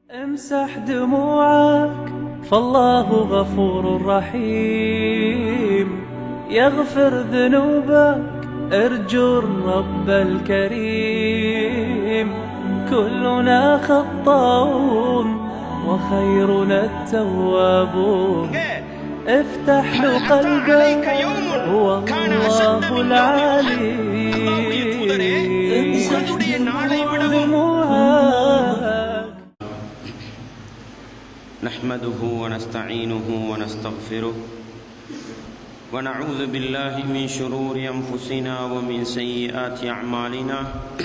امسح دموعك فالله غفور رحيم يغفر ذنوبك ارجو الرب الكريم كلنا خطاؤون وخيرنا التوابون افتح له قلبك هو الله العليم امسح دموعك نحمده ونستعينه ونستغفره ونعوذ بالله من شرور انفسنا ومن سيئات اعمالنا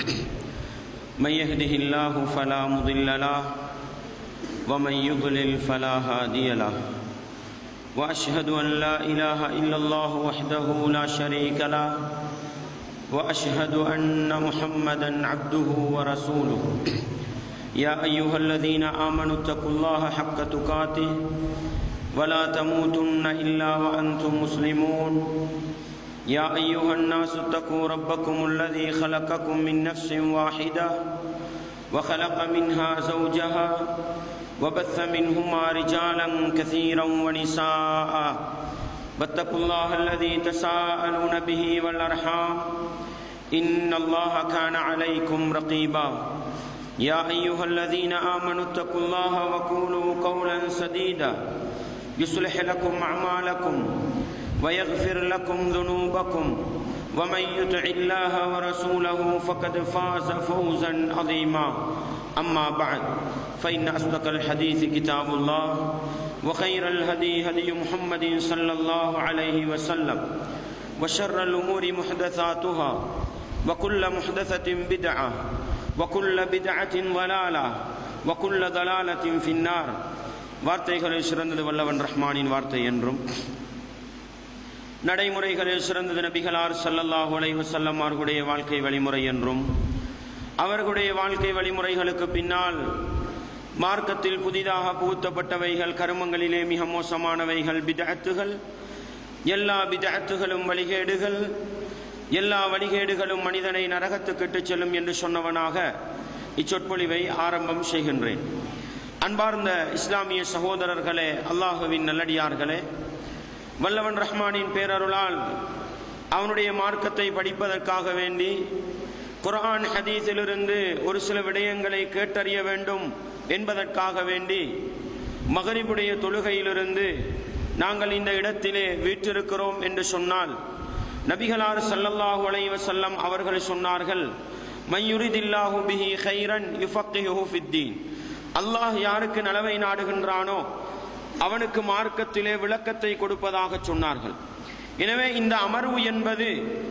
من يهده الله فلا مضل له ومن يضلل فلا هادي له واشهد ان لا اله الا الله وحده لا شريك له واشهد ان محمدا عبده ورسوله يا ايها الذين امنوا اتقوا الله حق تقاته ولا تموتن الا وانتم مسلمون يا ايها الناس اتقوا ربكم الذي خلقكم من نفس واحده وخلق منها زوجها وبث منهما رجالا كثيرا ونساء واتقوا الله الذي تساءلون به والارحام ان الله كان عليكم رقيبا يا ايها الذين امنوا اتقوا الله وقولوا قولا سديدا يصلح لكم اعمالكم ويغفر لكم ذنوبكم ومن يطع الله ورسوله فقد فاز فوزا عظيما اما بعد فان اصدق الحديث كتاب الله وخير الهدي هدي محمد صلى الله عليه وسلم وشر الامور محدثاتها وكل محدثه بدعه وكل بدعة ضلالة وكل ضلالة في النار வார்த்தைகளில் சிறந்தது வல்லவன் ரஹ்மானின் வார்த்தை என்றும் நடைமுறைகளில் சிறந்தது நபிகளார் சல்லல்லாஹு அலைஹி வஸல்லம் அவர்களுடைய வாழ்க்கை வழிமுறை என்றும் அவர்களுடைய வாழ்க்கை வழிமுறைகளுக்கு பின்னால் மார்க்கத்தில் புதிதாக புகுத்தப்பட்டவைகள் கருமங்களிலே மிக மோசமானவைகள் பிதஅத்துகள் எல்லா பிதஅத்துகளும் வழிகேடுகள் எல்லா வழிகேடுகளும் மனிதனை நரகத்துக்கு இட்டுச் செல்லும் என்று சொன்னவனாக இச்சொற்பொழிவை ஆரம்பம் செய்கின்றேன் அன்பார்ந்த இஸ்லாமிய சகோதரர்களே அல்லாஹுவின் நல்லடியார்களே வல்லவன் ரஹ்மானின் பேரருளால் அவனுடைய மார்க்கத்தை படிப்பதற்காக வேண்டி குர்ஆன் ஹதீஸிலிருந்து ஒரு சில விடயங்களை கேட்டறிய வேண்டும் என்பதற்காக வேண்டி மகரிபுடைய தொழுகையிலிருந்து நாங்கள் இந்த இடத்திலே வீற்றிருக்கிறோம் என்று சொன்னால் நபிகளார் சல்லல்லாஹு அலைஹி வஸல்லம் அவர்கள் சொன்னார்கள் மையுரிதில்லாஹு பிஹி கைரன் யுஃபக்கிஹு ஃபித்தீன் அல்லாஹ் யாருக்கு நலவை நாடுகின்றானோ அவனுக்கு மார்க்கத்திலே விளக்கத்தை கொடுப்பதாக சொன்னார்கள் எனவே இந்த அமர்வு என்பது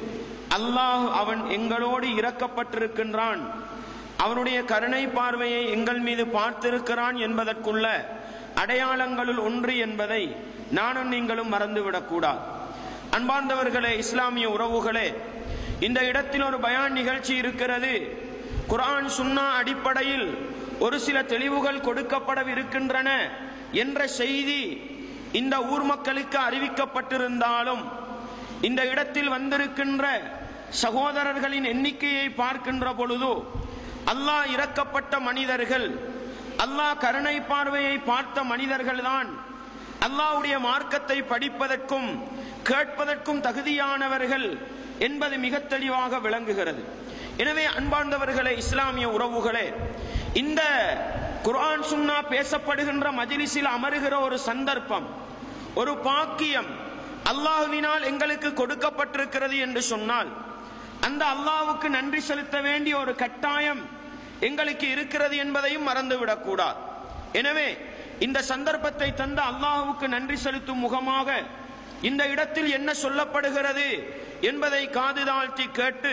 அல்லாஹ் அவன் எங்களோடு இறக்கப்பட்டிருக்கின்றான் அவனுடைய கருணை பார்வையை எங்கள் மீது பார்த்திருக்கிறான் என்பதற்குள்ள அடையாளங்களுள் ஒன்று என்பதை நானும் நீங்களும் மறந்துவிடக்கூடாது அன்பார்ந்தவர்களே இஸ்லாமிய உறவுகளே இந்த இடத்தில் ஒரு பயான் நிகழ்ச்சி இருக்கிறது குரான் சுன்னா அடிப்படையில் ஒரு சில தெளிவுகள் கொடுக்கப்படவிருக்கின்றன என்ற செய்தி இந்த ஊர் மக்களுக்கு அறிவிக்கப்பட்டிருந்தாலும் இந்த இடத்தில் வந்திருக்கின்ற சகோதரர்களின் எண்ணிக்கையை பார்க்கின்ற பொழுது அல்லாஹ் இறக்கப்பட்ட மனிதர்கள் அல்லாஹ் கருணை பார்வையை பார்த்த மனிதர்கள்தான் அல்லாஹ்வுடைய மார்க்கத்தை படிப்பதற்கும் கேட்பதற்கும் தகுதியானவர்கள் என்பது மிக தெளிவாக விளங்குகிறது எனவே அன்பார்ந்தவர்களே இஸ்லாமிய உறவுகளே இந்த குர்ஆன் சுன்னா பேசப்படுகின்ற மஜிலிஸில் அமருகிற ஒரு சந்தர்ப்பம் ஒரு பாக்கியம் அல்லாஹுவினால் எங்களுக்கு கொடுக்கப்பட்டிருக்கிறது என்று சொன்னால் அந்த அல்லாஹ்வுக்கு நன்றி செலுத்த வேண்டிய ஒரு கட்டாயம் எங்களுக்கு இருக்கிறது என்பதையும் மறந்துவிடக் கூடாது எனவே இந்த சந்தர்ப்பத்தை தந்த அல்லாஹுவுக்கு நன்றி செலுத்தும் முகமாக இந்த இடத்தில் என்ன சொல்லப்படுகிறது என்பதை காது தாழ்த்தி கேட்டு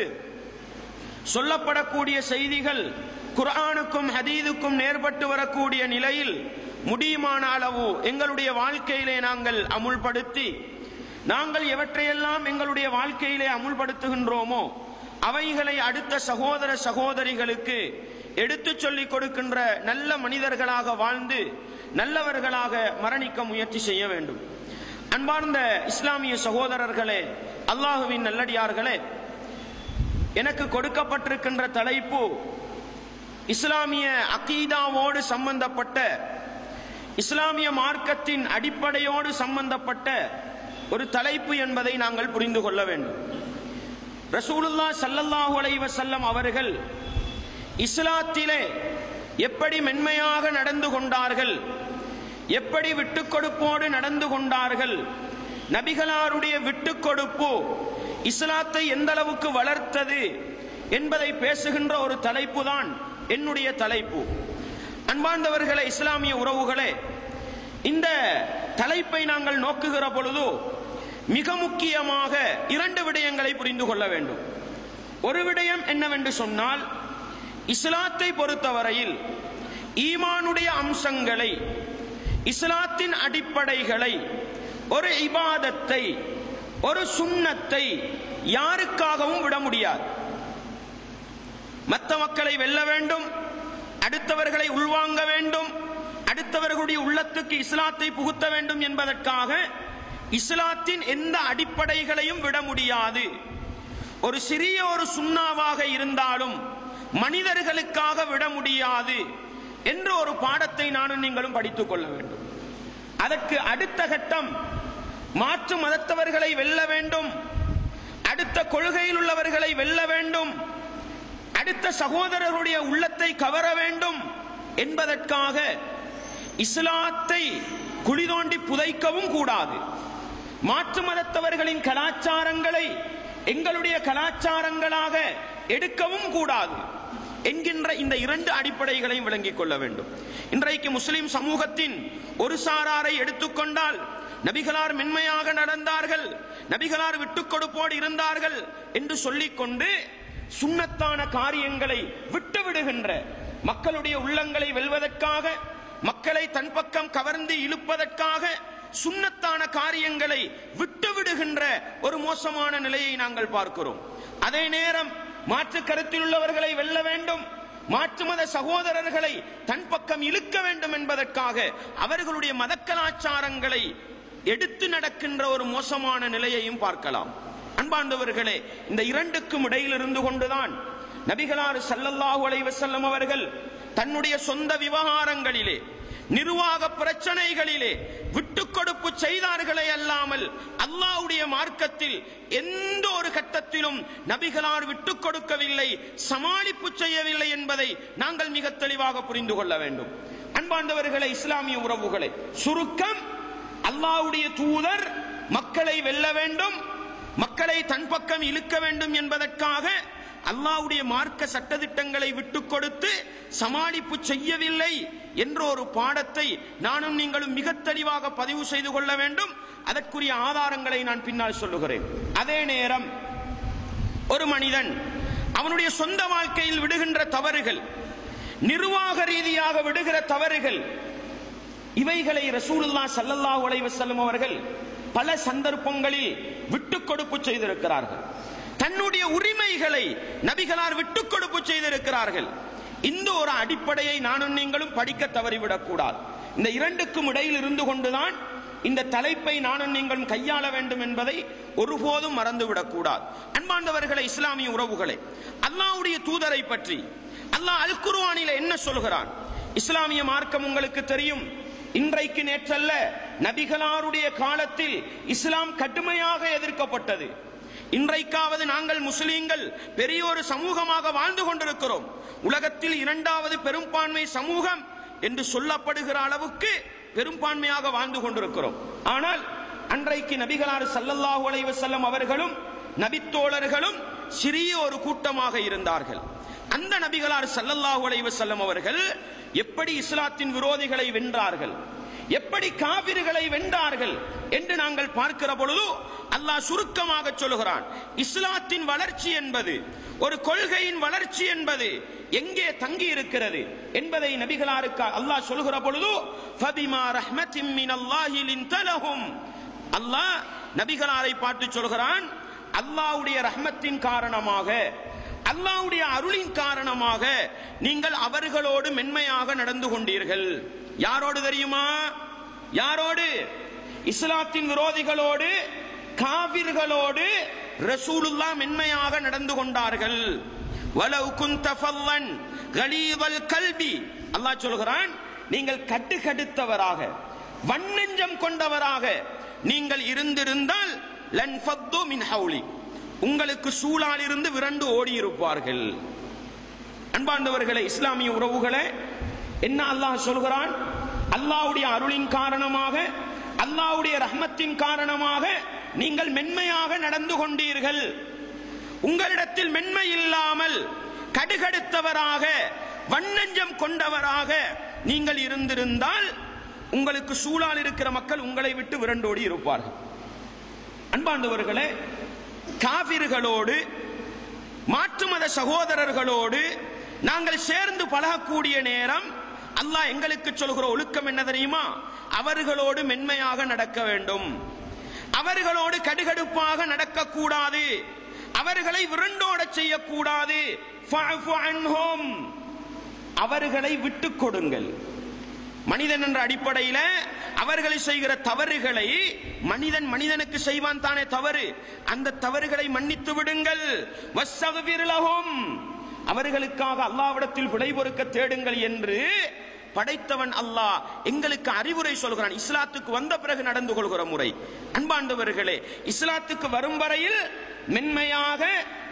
சொல்லப்படக்கூடிய செய்திகள் குர்ஆனுக்கும் ஹதீதுக்கும் நேர்பட்டு வரக்கூடிய நிலையில் முடியுமான அளவு எங்களுடைய வாழ்க்கையிலே நாங்கள் அமுல்படுத்தி நாங்கள் எவற்றையெல்லாம் எங்களுடைய வாழ்க்கையிலே அமுல்படுத்துகின்றோமோ அவைகளை அடுத்த சகோதர சகோதரிகளுக்கு எடுத்துச் சொல்லிக் கொடுக்கின்ற நல்ல மனிதர்களாக வாழ்ந்து நல்லவர்களாக மரணிக்க முயற்சி செய்ய வேண்டும் அன்பார்ந்த இஸ்லாமிய சகோதரர்களே அல்லாஹுவின் நல்லடியார்களே எனக்கு கொடுக்கப்பட்டிருக்கின்ற தலைப்பு இஸ்லாமிய அகீதாவோடு சம்பந்தப்பட்ட இஸ்லாமிய மார்க்கத்தின் அடிப்படையோடு சம்பந்தப்பட்ட ஒரு தலைப்பு என்பதை நாங்கள் புரிந்து கொள்ள வேண்டும் ரசூலுல்லா சல்லல்லாஹு அலைஹி வஸல்லம் அவர்கள் இஸ்லாத்திலே எப்படி மென்மையாக நடந்து கொண்டார்கள் எப்படி விட்டுக் கொடுப்போடு நடந்து கொண்டார்கள் நபிகளாருடைய விட்டுக் கொடுப்பு இஸ்லாத்தை எந்த அளவுக்கு வளர்த்தது என்பதை பேசுகின்ற ஒரு தலைப்பு தான் என்னுடைய தலைப்பு அன்பார்ந்தவர்களே இஸ்லாமிய உறவுகளே இந்த தலைப்பை நாங்கள் நோக்குகிற பொழுது மிக முக்கியமாக இரண்டு விடயங்களை புரிந்து கொள்ள வேண்டும் ஒரு விடயம் என்னவென்று சொன்னால் இஸ்லாத்தை பொறுத்தவரையில் ஈமானுடைய அம்சங்களை இஸ்லாத்தின் அடிப்படைகளை ஒரு இபாதத்தை ஒரு சுண்ணத்தை யாருக்காகவும் விட முடியாது மற்ற மக்களை வெல்ல வேண்டும் அடுத்தவர்களை உள்வாங்க வேண்டும் அடுத்தவர்களுடைய உள்ளத்துக்கு இஸ்லாத்தை புகுத்த வேண்டும் என்பதற்காக இஸ்லாத்தின் எந்த அடிப்படைகளையும் விட முடியாது ஒரு சிறிய ஒரு சுண்ணாவாக இருந்தாலும் மனிதர்களுக்காக விட முடியாது என்ற ஒரு பாடத்தை நானும் நீங்களும் படித்துக் கொள்ள வேண்டும் அதற்கு அடுத்த கட்டம் மாற்று மதத்தவர்களை வெல்ல வேண்டும் அடுத்த கொள்கையில் உள்ளவர்களை வெல்ல வேண்டும் அடுத்த சகோதரர்களுடைய உள்ளத்தை கவர வேண்டும் என்பதற்காக இஸ்லாத்தை குழி தோண்டி புதைக்கவும் கூடாது மாற்று மதத்தவர்களின் கலாச்சாரங்களை எங்களுடைய கலாச்சாரங்களாக எடுக்கவும் கூடாது என்கின்ற இந்த இரண்டு அடிப்படைகளையும் விளங்கிக் கொள்ள வேண்டும் இன்றைக்கு முஸ்லிம் சமூகத்தின் ஒரு சாராரை எடுத்துக்கொண்டால் நபிகளார் மென்மையாக நடந்தார்கள் நபிகளார் விட்டுக் கொடுப்போடு இருந்தார்கள் என்று சொல்லிக்கொண்டு சுண்ணத்தான காரியங்களை விட்டு விடுகின்ற மக்களுடைய உள்ளங்களை வெல்வதற்காக மக்களை தன் பக்கம் கவர்ந்து இழுப்பதற்காக சுண்ணத்தான காரியங்களை விட்டு விடுகின்ற ஒரு மோசமான நிலையை நாங்கள் பார்க்கிறோம் அதே நேரம் மாற்று கருத்தில் உள்ளவர்களை வெல்ல வேண்டும் மாற்று மத சகோதரர்களை தன் பக்கம் இழுக்க வேண்டும் என்பதற்காக அவர்களுடைய மத கலாச்சாரங்களை எடுத்து நடக்கின்ற ஒரு மோசமான நிலையையும் பார்க்கலாம் அன்பாண்டவர்களே இந்த இரண்டுக்கும் இடையில் இருந்து கொண்டுதான் நபிகளார் சல்லல்லாஹு அலைஹி வஸல்லம் அவர்கள் தன்னுடைய சொந்த விவகாரங்களிலே நிர்வாக பிரச்சனைகளிலே விட்டுக் கொடுப்பு செய்தார்களே அல்லாமல் அல்லாஹ்வுடைய மார்க்கத்தில் எந்த ஒரு கட்டத்திலும் நபிகளார் விட்டுக் கொடுக்கவில்லை சமாளிப்பு செய்யவில்லை என்பதை நாங்கள் மிக தெளிவாக புரிந்து கொள்ள வேண்டும் அன்பாண்டவர்களே இஸ்லாமிய உறவுகளை சுருக்கம் அல்லாஹ்வுடைய தூதர் மக்களை வெல்ல வேண்டும் மக்களை தன் பக்கம் இழுக்க வேண்டும் என்பதற்காக அல்லாஹ்வுடைய மார்க்க சட்டதிட்டங்களை விட்டுக் கொடுத்து சமாளிப்பு செய்யவில்லை என்ற ஒரு பாடத்தை நானும் நீங்களும் மிக தெளிவாக பதிவு செய்து கொள்ள வேண்டும் அதற்குரிய ஆதாரங்களை நான் பின்னால் சொல்லுகிறேன் அதே நேரம் ஒரு மனிதன் அவனுடைய சொந்த வாழ்க்கையில் விடுகின்ற தவறுகள் நிர்வாக ரீதியாக விடுகிற தவறுகள் இவைகளை ரசூலுல்லா சல்லல்லாஹு அலைஹி வஸல்லம் அவர்கள் பல சந்தர்ப்பங்களில் விட்டுக் கொடுப்பு செய்திருக்கிறார்கள் தன்னுடைய உரிமைகளை நபிகளார் விட்டுக் கொடுப்பு செய்திருக்கிறார்கள் இந்த ஒரு அடிப்படையை நானும் நீங்களும் படிக்க தவறிவிடக் கூடாது இந்த இரண்டுக்கும் இடையில் இருந்து கொண்டுதான் இந்த தலைப்பை நானும் நீங்களும் கையாள வேண்டும் என்பதை ஒருபோதும் மறந்துவிடக் கூடாது அன்பாண்டவர்களை இஸ்லாமிய உறவுகளை அல்லாஹ்வுடைய தூதரை பற்றி அல்லாஹ் அல் குர்ஆனில என்ன சொல்கிறான் இஸ்லாமிய மார்க்கம் உங்களுக்கு தெரியும் இன்றைக்கு நேற்றல்ல நபிகளாருடைய காலத்தில் இஸ்லாம் கடுமையாக எதிர்க்கப்பட்டது இன்றைக்காவது நாங்கள் முஸ்லீம்கள் பெரிய ஒரு சமூகமாக வாழ்ந்து கொண்டிருக்கிறோம் உலகத்தில் இரண்டாவது பெரும்பான்மை சமூகம் என்று சொல்லப்படுகிற அளவுக்கு பெரும்பான்மையாக வாழ்ந்து கொண்டிருக்கிறோம் ஆனால் அன்றைக்கு நபிகளார் சல்லல்லாஹு அலைஹி வஸல்லம் அவர்களும் நபித்தோழர்களும் சிறிய ஒரு கூட்டமாக இருந்தார்கள் அந்த நபிகளார் சல்லல்லாஹு அலைஹி வஸல்லம் அவர்கள் எப்படி இஸ்லாத்தின் விரோதிகளை வென்றார்கள் எப்படி காவிர்களை வென்றார்கள் என்று நாங்கள் பார்க்கிற பொழுது அல்லாஹ் சுருக்கமாக சொல்கிறான் இஸ்லாத்தின் வளர்ச்சி என்பது ஒரு கொள்கையின் வளர்ச்சி என்பது எங்கே தங்கி இருக்கிறது என்பதை நபிகளாருக்கு அல்லாஹ் சொல்கிற பொழுது ஃபபிமா ரஹ்மத்தின் மினல்லாஹி லின்தலஹும் அல்லாஹ் நபிகளாரை பார்த்து சொல்கிறான் அல்லாஹ்வுடைய ரஹ்மத்தின் காரணமாக அல்லாஹ்வுடைய அருளின் காரணமாக நீங்கள் அவர்களோடு மென்மையாக நடந்து கொண்டீர்கள் யாரோடு தெரியுமா யாரோடு இஸ்லாத்தின் விரோதிகளோடு காவிர்களோடு ரசூலுல்லா மென்மையாக நடந்து கொண்டார்கள் வலவ் குந்த ஃபல்லன் கலீதல் கல்வி அல்லாஹ் சொல்கிறான் நீங்கள் கட்டு கடுத்தவராக வன்னெஞ்சம் கொண்டவராக நீங்கள் இருந்திருந்தால் லன் ஃபத்து மின் ஹவுலி உங்களுக்கு சூழால் இருந்து விரண்டு ஓடி இருப்பார்கள் அன்பார்ந்தவர்களே இஸ்லாமிய உறவுகளே என்ன அல்லாஹ் சொல்கிறான் அல்லாஹ்வுடைய அருளின் காரணமாக அல்லாஹ்வுடைய ரஹ்மத்தின் காரணமாக நீங்கள் மென்மையாக நடந்து கொண்டீர்கள் உங்களிடத்தில் மென்மை இல்லாமல் கடுகடுத்தவராக வன்னஞ்சம் கொண்டவராக நீங்கள் இருந்திருந்தால் உங்களுக்கு சூழால் இருக்கிற மக்கள் உங்களை விட்டு விரண்டோடி இருப்பார்கள் அன்பாண்டவர்களே காபிர்களோடு மாற்று மத சகோதரர்களோடு நாங்கள் சேர்ந்து பழகக்கூடிய நேரம் அல்லாஹ் எங்களுக்கு சொல்கிற ஒழுக்கம் என்ன தெரியுமா அவர்களோடு மென்மையாக நடக்க வேண்டும் அவர்களோடு கடுகடுப்பாக நடக்கக்கூடாது அவர்களை விரண்டோட செய்யக்கூடாது ஃபஅஃபு அன்ஹும். அவர்களை விட்டுக் கொடுங்கள் மனிதன் என்ற அடிப்படையில அவர்களை செய்கிற தவறுகளை மனிதன் மனிதனுக்கு செய்வான் தானே தவறு அந்த தவறுகளை மன்னித்து விடுங்கள் வஸ்ஸக்ஃபிர் லஹும். அவர்களுக்காக அல்லாவிடத்தில் விடை பொறுக்க தேடுங்கள் என்று படைத்தவன் அல்லாஹ் எங்களுக்கு அறிவுரை சொல்கிறான் இஸ்லாத்துக்கு வந்த பிறகு நடந்து கொள்கிற முறை அன்பாண்டவர்களே இஸ்லாத்துக்கு வரும் வரையில் மென்மையாக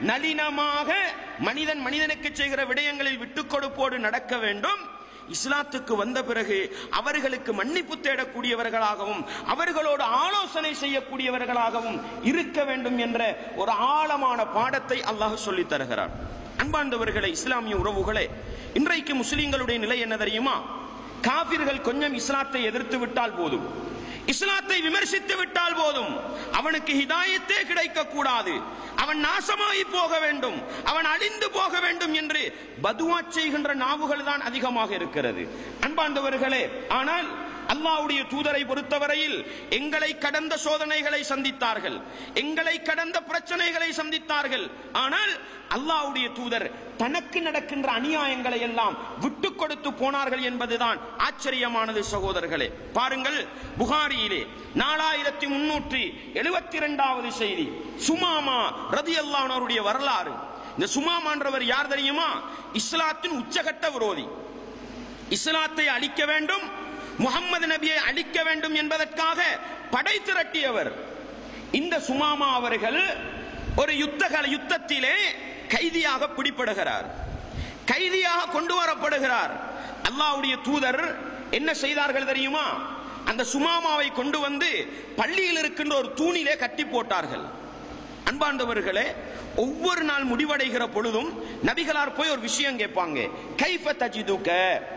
நளினமாக மனிதன் மனிதனுக்கு செய்கிற விடயங்களில் விட்டுக் கொடுப்போடு நடக்க வேண்டும் இஸ்லாத்துக்கு வந்த பிறகு அவர்களுக்கு மன்னிப்பு தேடக்கூடியவர்களாகவும் அவர்களோடு ஆலோசனை செய்யக்கூடியவர்களாகவும் இருக்க வேண்டும் என்ற ஒரு ஆழமான பாடத்தை அல்லாஹ் சொல்லித் தருகிறார் அன்பார்ந்தவர்களே இஸ்லாமிய உறவுகளே இன்றைக்கு முஸ்லிம்களுடைய நிலை என்ன தெரியுமா காபிர்கள் கொஞ்சம் இஸ்லாத்தை எதிர்த்து விட்டால் போதும் இஸ்லாத்தை விமர்சித்து விட்டால் போதும் அவனுக்கு ஹிதாயத்தே கிடைக்க கூடாது அவன் நாசமாகி போக வேண்டும் அவன் அழிந்து போக வேண்டும் என்று பதுவா செய்கின்ற நாவுகள் தான் அதிகமாக இருக்கிறது அன்பாண்டவர்களே ஆனால் அல்லாஹ்வுடைய தூதரை பொறுத்தவரையில் எங்களை கடந்த சோதனைகளை சந்தித்தார்கள் எங்களை கடந்த பிரச்சனைகளை சந்தித்தார்கள் ஆனால் அல்லாஹ்வுடைய தூதர் தனக்கு நடக்கின்ற அநியாயங்களை எல்லாம் விட்டு கொடுத்து போனார்கள் என்பதுதான் ஆச்சரியமானது சகோதரர்களே பாருங்கள் புகாரியிலே நாலாயிரத்தி முன்னூற்றி எழுபத்தி இரண்டாவது செய்தி சுமாமா ரதி அல்லாஹ்வுடைய வரலாறு இந்த சுமாமான்றவர் யார் தெரியுமா இஸ்லாத்தின் உச்சகட்ட விரோதி இஸ்லாத்தை அழிக்க வேண்டும் முகம்மது நபியை அழிக்க வேண்டும் என்பதற்காக படை திரட்டியவர் இந்த சுமாமா அவர்கள் ஒரு யுத்த யுத்தத்திலே கைதியாக பிடிபடுகிறார் கைதியாக கொண்டு வரப்படுகிறார் அல்லாஹ்வுடைய தூதர் என்ன செய்தார்கள் தெரியுமா அந்த சுமாமாவை கொண்டு வந்து பள்ளியில் இருக்கின்ற ஒரு தூணிலே கட்டி போட்டார்கள் அன்பாண்டவர்களே ஒவ்வொரு நாள் முடிவடைகிற பொழுதும் நபிகளார் போய் ஒரு விஷயம் கேட்பாங்க கைஃப தஜிதுக்க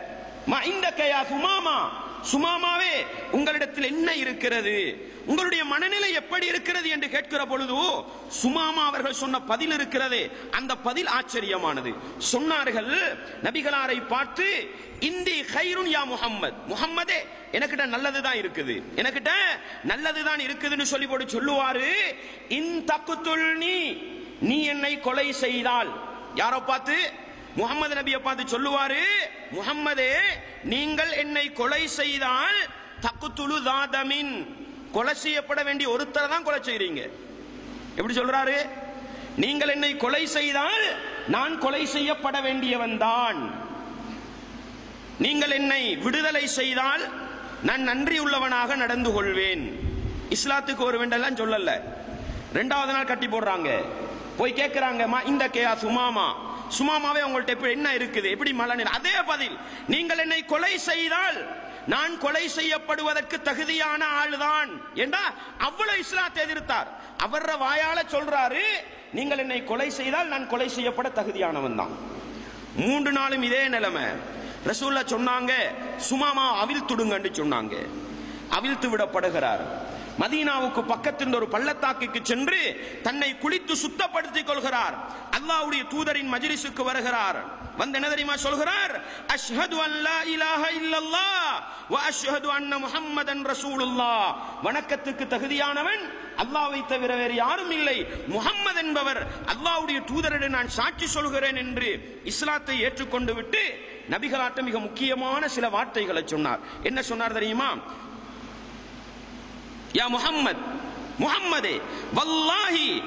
மா இந்த கையா சுமாமா சுமாமாவே உங்களிடத்தில் என்ன இருக்கிறது உங்களுடைய மனநிலை எப்படி இருக்கிறது என்று கேட்கிற பொழுது சுமாமா அவர்கள் சொன்ன பதில் இருக்கிறதே அந்த பதில் ஆச்சரியமானது சொன்னார்கள் நபிகளாரை பார்த்து இந்தி ஹைருன் யா முஹம்மத் முஹம்மதே எனக்கிட்ட நல்லதுதான் இருக்குது எனக்கிட்ட நல்லதுதான் இருக்குதுன்னு சொல்லி போட்டு சொல்லுவாரு இன் தக்குத்துள் நீ நீ என்னை கொலை செய்தால் யாரோ பார்த்து முகமது நபியை பார்த்து சொல்லுவாரு முகம்மதே நீங்கள் என்னை கொலை செய்தால் தக்குத்துளு தாதமின் கொலை செய்யப்பட வேண்டிய ஒருத்தரை தான் கொலை செய்றீங்க எப்படி சொல்றாரு நீங்கள் என்னை கொலை செய்தால் நான் கொலை செய்யப்பட வேண்டியவன் தான் நீங்கள் என்னை விடுதலை செய்தால் நான் நன்றி உள்ளவனாக நடந்து கொள்வேன் இஸ்லாத்துக்கு ஒரு வேண்டெல்லாம் சொல்லல ரெண்டாவது நாள் கட்டி போடுறாங்க போய் கேட்கிறாங்க "மா, இந்த கேயா சுமாமா சுமாமாவே உங்கள்ட்ட இப்ப என்ன இருக்குது எப்படி மலன் அதே பதில் நீங்கள் என்னை கொலை செய்தால் நான் கொலை செய்யப்படுவதற்கு தகுதியான ஆளுதான் என்றா அவ்வளவு இஸ்லாத்தை எதிர்த்தார் அவர வாயால சொல்றாரு நீங்கள் என்னை கொலை செய்தால் நான் கொலை செய்யப்பட தகுதியானவன் தான் மூன்று நாளும் இதே நிலைமை ரசூல்லா சொன்னாங்க சுமாமா அவிழ்த்துடுங்கன்னு சொன்னாங்க அவிழ்த்து விடப்படுகிறார் மதீனாவுக்கு பக்கத்தில் ஒரு பள்ளத்தாக்குக்கு சென்று தன்னை குளித்து சுத்தப்படுத்திக் கொள்கிறார் அல்லாஹ்வுடைய தூதரின் மஜ்லிஸுக்கு வருகிறார் வந்து என்ன தெரியுமா சொல்கிறார் அஷ்ஹது அன் லா இலாஹ இல்லல்லாஹ் வ அஷ்ஹது அன்ன முஹம்மதன் ரசூலுல்லாஹ் வணக்கத்துக்கு தகுதியானவன் அல்லாஹ்வை தவிர வேறு யாரும் இல்லை முஹம்மது என்பவர் அல்லாஹ்வுடைய தூதரிடம் நான் சாட்சி சொல்கிறேன் என்று இஸ்லாத்தை ஏற்றுக்கொண்டு விட்டு நபிகளாட்ட மிக முக்கியமான சில வார்த்தைகளை சொன்னார் என்ன சொன்னார் தெரியுமா யா முஹம்மத் முஹம்மதே வல்லாஹி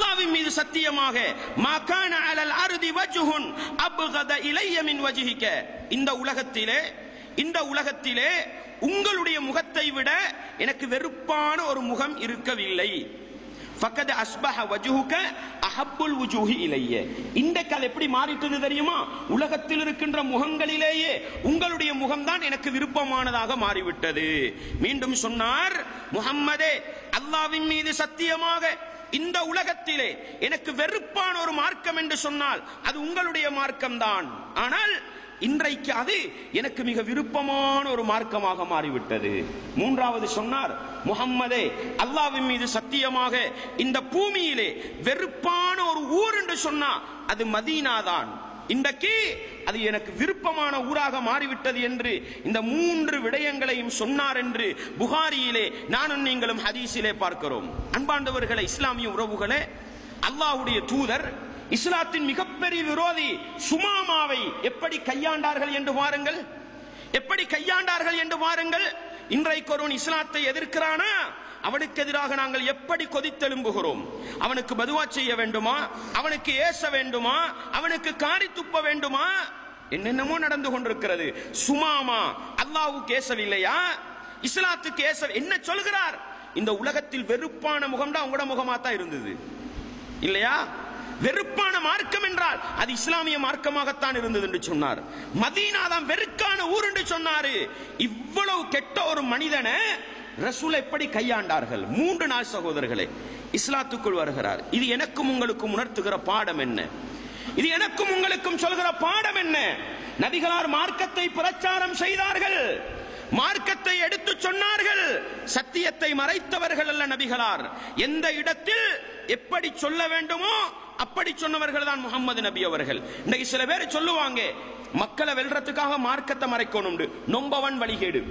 அல்லாஹ்வின் மீது சத்தியமாக மகான அலல் அருதி வஜுஹுன் அப்கத இலைய மின் வஜிஹிக இந்த உலகத்திலே இந்த உலகத்திலே உங்களுடைய முகத்தை விட எனக்கு வெறுப்பான ஒரு முகம் இருக்கவில்லை ஃபக்கத் அஸ்பஹ வஜுஹுக அஹப்புல் வுஜூஹி இலைய இந்த கதை எப்படி மாறிட்டது தெரியுமா உலகத்தில் இருக்கின்ற முகங்களிலேயே உங்களுடைய முகம்தான் எனக்கு விருப்பமானதாக மாறிவிட்டது மீண்டும் சொன்னார் முஹம்மதே அல்லாவின் மீது சத்தியமாக இந்த உலகத்திலே எனக்கு வெறுப்பான ஒரு மார்க்கம் என்று சொன்னால் அது உங்களுடைய மார்க்கம்தான் ஆனால் இன்றைக்கு அது எனக்கு மிக விருப்பமான ஒரு மார்க்கமாக மாறிவிட்டது மூன்றாவது சொன்னார் முகம்மதே அல்லாவின் மீது சத்தியமாக இந்த பூமியிலே வெறுப்பான ஒரு ஊர் என்று சொன்னா அது மதீனா தான் இன்றைக்கு அது எனக்கு விருப்பமான ஊராக மாறிவிட்டது என்று இந்த மூன்று விடயங்களையும் சொன்னார் என்று புகாரியிலே நானும் நீங்களும் ஹதீஸிலே பார்க்கிறோம் அன்பாண்டவர்களே இஸ்லாமிய உறவுகளே அல்லாஹ்வுடைய தூதர் இஸ்லாத்தின் மிகப்பெரிய விரோதி சுமாமாவை எப்படி கையாண்டார்கள் என்று பாருங்கள் எப்படி கையாண்டார்கள் என்று பாருங்கள் இன்றைக்கு ஒருவன் இஸ்லாத்தை எதிர்க்கிறானா அவனுக்கு எதிராக நாங்கள் எப்படி கொதித்தெலும்புகிறோம் அவனுக்கு பதுவா செய்ய வேண்டுமா அவனுக்கு ஏச வேண்டுமா அவனுக்கு காரி துப்ப வேண்டுமா என்னென்னமோ நடந்து கொண்டிருக்கிறது சுமாமா அல்லாஹ்வுக்கு ஏசவில்லையா இஸ்லாத்துக்கு ஏச என்ன சொல்கிறார் இந்த உலகத்தில் வெறுப்பான முகம்தான் உங்களோட முகமா தான் இருந்தது இல்லையா வெறுப்பான மார்க்கம் என்றால் அது இஸ்லாமிய மார்க்கமாகத்தான் இருந்தது என்று சொன்னார் மதீனா தான் வெறுக்கான ஊர் என்று சொன்னாரு இவ்வளவு கெட்ட ஒரு மனிதனை ரசூல் எப்படி கையாண்டார்கள் மூன்று நாள் சகோதரர்களே இஸ்லாத்துக்குள் வருகிறார் இது எனக்கும் உங்களுக்கும் உணர்த்துகிற பாடம் என்ன இது எனக்கும் உங்களுக்கும் சொல்கிற பாடம் என்ன நபிகளார் மார்க்கத்தை பிரச்சாரம் செய்தார்கள் மார்க்கத்தை எடுத்து சொன்னார்கள் சத்தியத்தை மறைத்தவர்கள் அல்ல நபிகளார் எந்த இடத்தில் எப்படி சொல்ல வேண்டுமோ அப்படி சொன்னவர்கள் தான் முகமது நபி அவர்கள் இன்னைக்கு சில பேர் சொல்லுவாங்க மக்களை வெல்றதுக்காக மார்க்கத்தை மறைக்கணும் நொம்பவன் வழிகேடு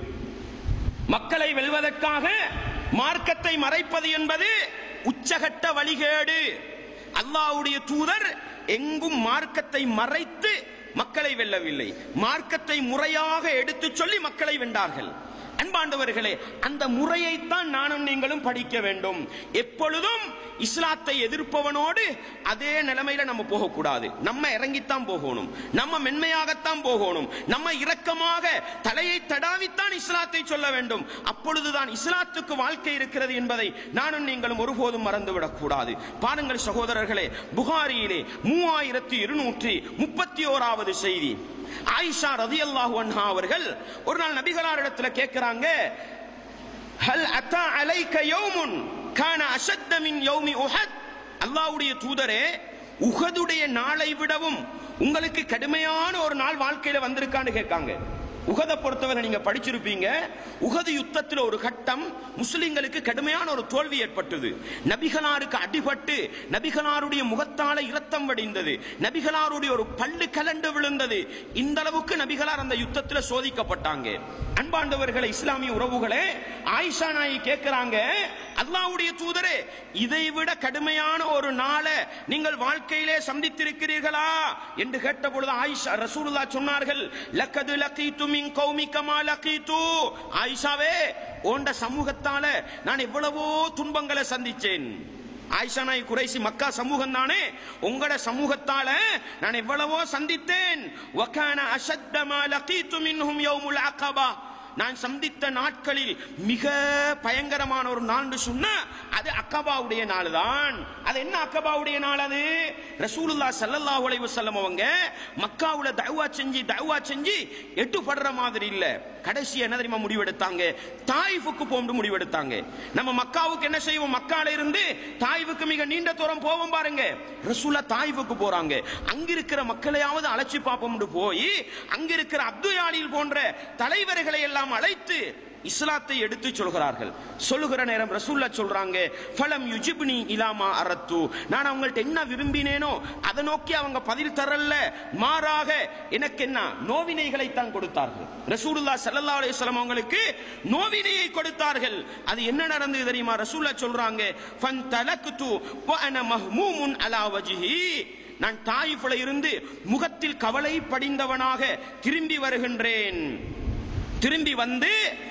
மக்களை வெல்வதற்காக மார்க்கத்தை மறைப்பது என்பது உச்சகட்ட வழிகேடு அல்லாஹ்வுடைய தூதர் எங்கும் மார்க்கத்தை மறைத்து மக்களை வெல்லவில்லை மார்க்கத்தை முறையாக எடுத்துச் சொல்லி மக்களை வென்றார்கள் அன்பாண்டவர்களே அந்த முறையைத்தான் நானும் நீங்களும் படிக்க வேண்டும் எப்பொழுதும் இஸ்லாத்தை எதிர்ப்பவனோடு அதே நிலைமையில நம்ம போகக்கூடாது நம்ம இறங்கித்தான் போகணும் நம்ம மென்மையாகத்தான் போகணும் நம்ம இரக்கமாக தலையை தடாவித்தான் இஸ்லாத்தை சொல்ல வேண்டும் அப்பொழுதுதான் இஸ்லாத்துக்கு வாழ்க்கை இருக்கிறது என்பதை நானும் நீங்களும் ஒருபோதும் மறந்துவிடக் கூடாது பாருங்கள் சகோதரர்களே புகாரியிலே மூவாயிரத்தி இருநூற்றி முப்பத்தி ஓராவது செய்தி ஆயிஷா ரதியல்லாஹு அன்ஹா அவர்கள் ஒரு நாள் நபிகளாரிடத்துல கேட்கிறாங்க ஹல் அத்தா அலைக்க யௌமுன் கான அஷத்த மின் யௌமி உஹத் அல்லாஹ்வுடைய தூதரே உஹதுடைய நாளை விடவும் உங்களுக்கு கடுமையான ஒரு நாள் வாழ்க்கையில வந்திருக்கான்னு கேட்காங்க உகதை பொறுத்தவரை நீங்க படிச்சிருப்பீங்க உகது யுத்தத்தில் ஒரு கட்டம் முஸ்லிம்களுக்கு கடுமையான ஒரு தோல்வி ஏற்பட்டது நபிகளாருக்கு அடிபட்டு நபிகளாருடைய முகத்தால இரத்தம் வடிந்தது நபிகளாருடைய ஒரு பல்லு கலண்டு விழுந்தது இந்த அளவுக்கு நபிகளார் அந்த யுத்தத்தில் சோதிக்கப்பட்டாங்க அன்பாண்டவர்களை இஸ்லாமிய உறவுகளே ஆயிஷா நாயி கேட்கிறாங்க அல்லாஹ்வுடைய தூதரே இதை விட கடுமையான ஒரு நாளை நீங்கள் வாழ்க்கையிலே சந்தித்திருக்கிறீர்களா என்று கேட்ட பொழுது ஆயிஷா ரசூலுல்லா சொன்னார்கள் லக்கது லக்கீத்து மின் கௌமிக மா லக்கீத்து ஆயிஷாவே ஓண்ட சமூகத்தால நான் எவ்வளவோ துன்பங்களை சந்திச்சேன் ஆயிஷா நாய் குறைசி மக்கா சமூகம் தானே உங்களோட சமூகத்தால நான் எவ்வளவோ சந்தித்தேன் வகான அஷத்த மா லக்கீத்து மின்ஹும் யௌமுல் அகபா நான் சந்தித்த நாட்களில் மிக பயங்கரமான ஒரு நாள் சொன்னா அது அக்கபாவுடைய நாள் தான் அது என்ன அக்கபாவுடைய நாள் அது ரசூலுல்லா ஸல்லல்லாஹு அலைஹி வஸல்லம் அவங்க மக்காவுல தஅவா செஞ்சு தஅவா செஞ்சு எட்டுப்படுற மாதிரி இல்ல கடைசி என்ன தெரியுமா முடிவெடுத்தாங்க தாயிஃபுக்கு போகும் முடிவெடுத்தாங்க நம்ம மக்காவுக்கு என்ன செய்வோம் மக்கால இருந்து தாயிஃபுக்கு மிக நீண்ட தூரம் போவோம் பாருங்க ரசூலா தாயிஃபுக்கு போறாங்க அங்க இருக்கிற மக்களையாவது அழைச்சி பார்ப்போம்னு போய் அங்க இருக்கிற அப்துயாலில் போன்ற தலைவர்களை எல்லாம் அழைத்து இஸ்லாத்தை எடுத்து சொல்கிறார்கள் சொல்லுகிற நேரம் ரசூல்லா சொல்றாங்க ஃபலம் யுஜிப்னி இலாமா அரத்து நான் அவங்கள்ட்ட என்ன விரும்பினேனோ அதை நோக்கி அவங்க பதில் தரல மாறாக எனக்கு என்ன நோவினைகளை தான் கொடுத்தார்கள் ரசூலுல்லா ஸல்லல்லாஹு அலைஹி வஸல்லம் அவங்களுக்கு நோவினையை கொடுத்தார்கள் அது என்ன நடந்தது தெரியுமா ரசூல்லா சொல்றாங்க ஃபன் தலக்து வ அன மஹ்மூமுன் அலா வஜ்ஹி நான் தாயிஃப்ல இருந்து முகத்தில் கவலை படிந்தவனாக திரும்பி வருகின்றேன் திரும்பி வந்து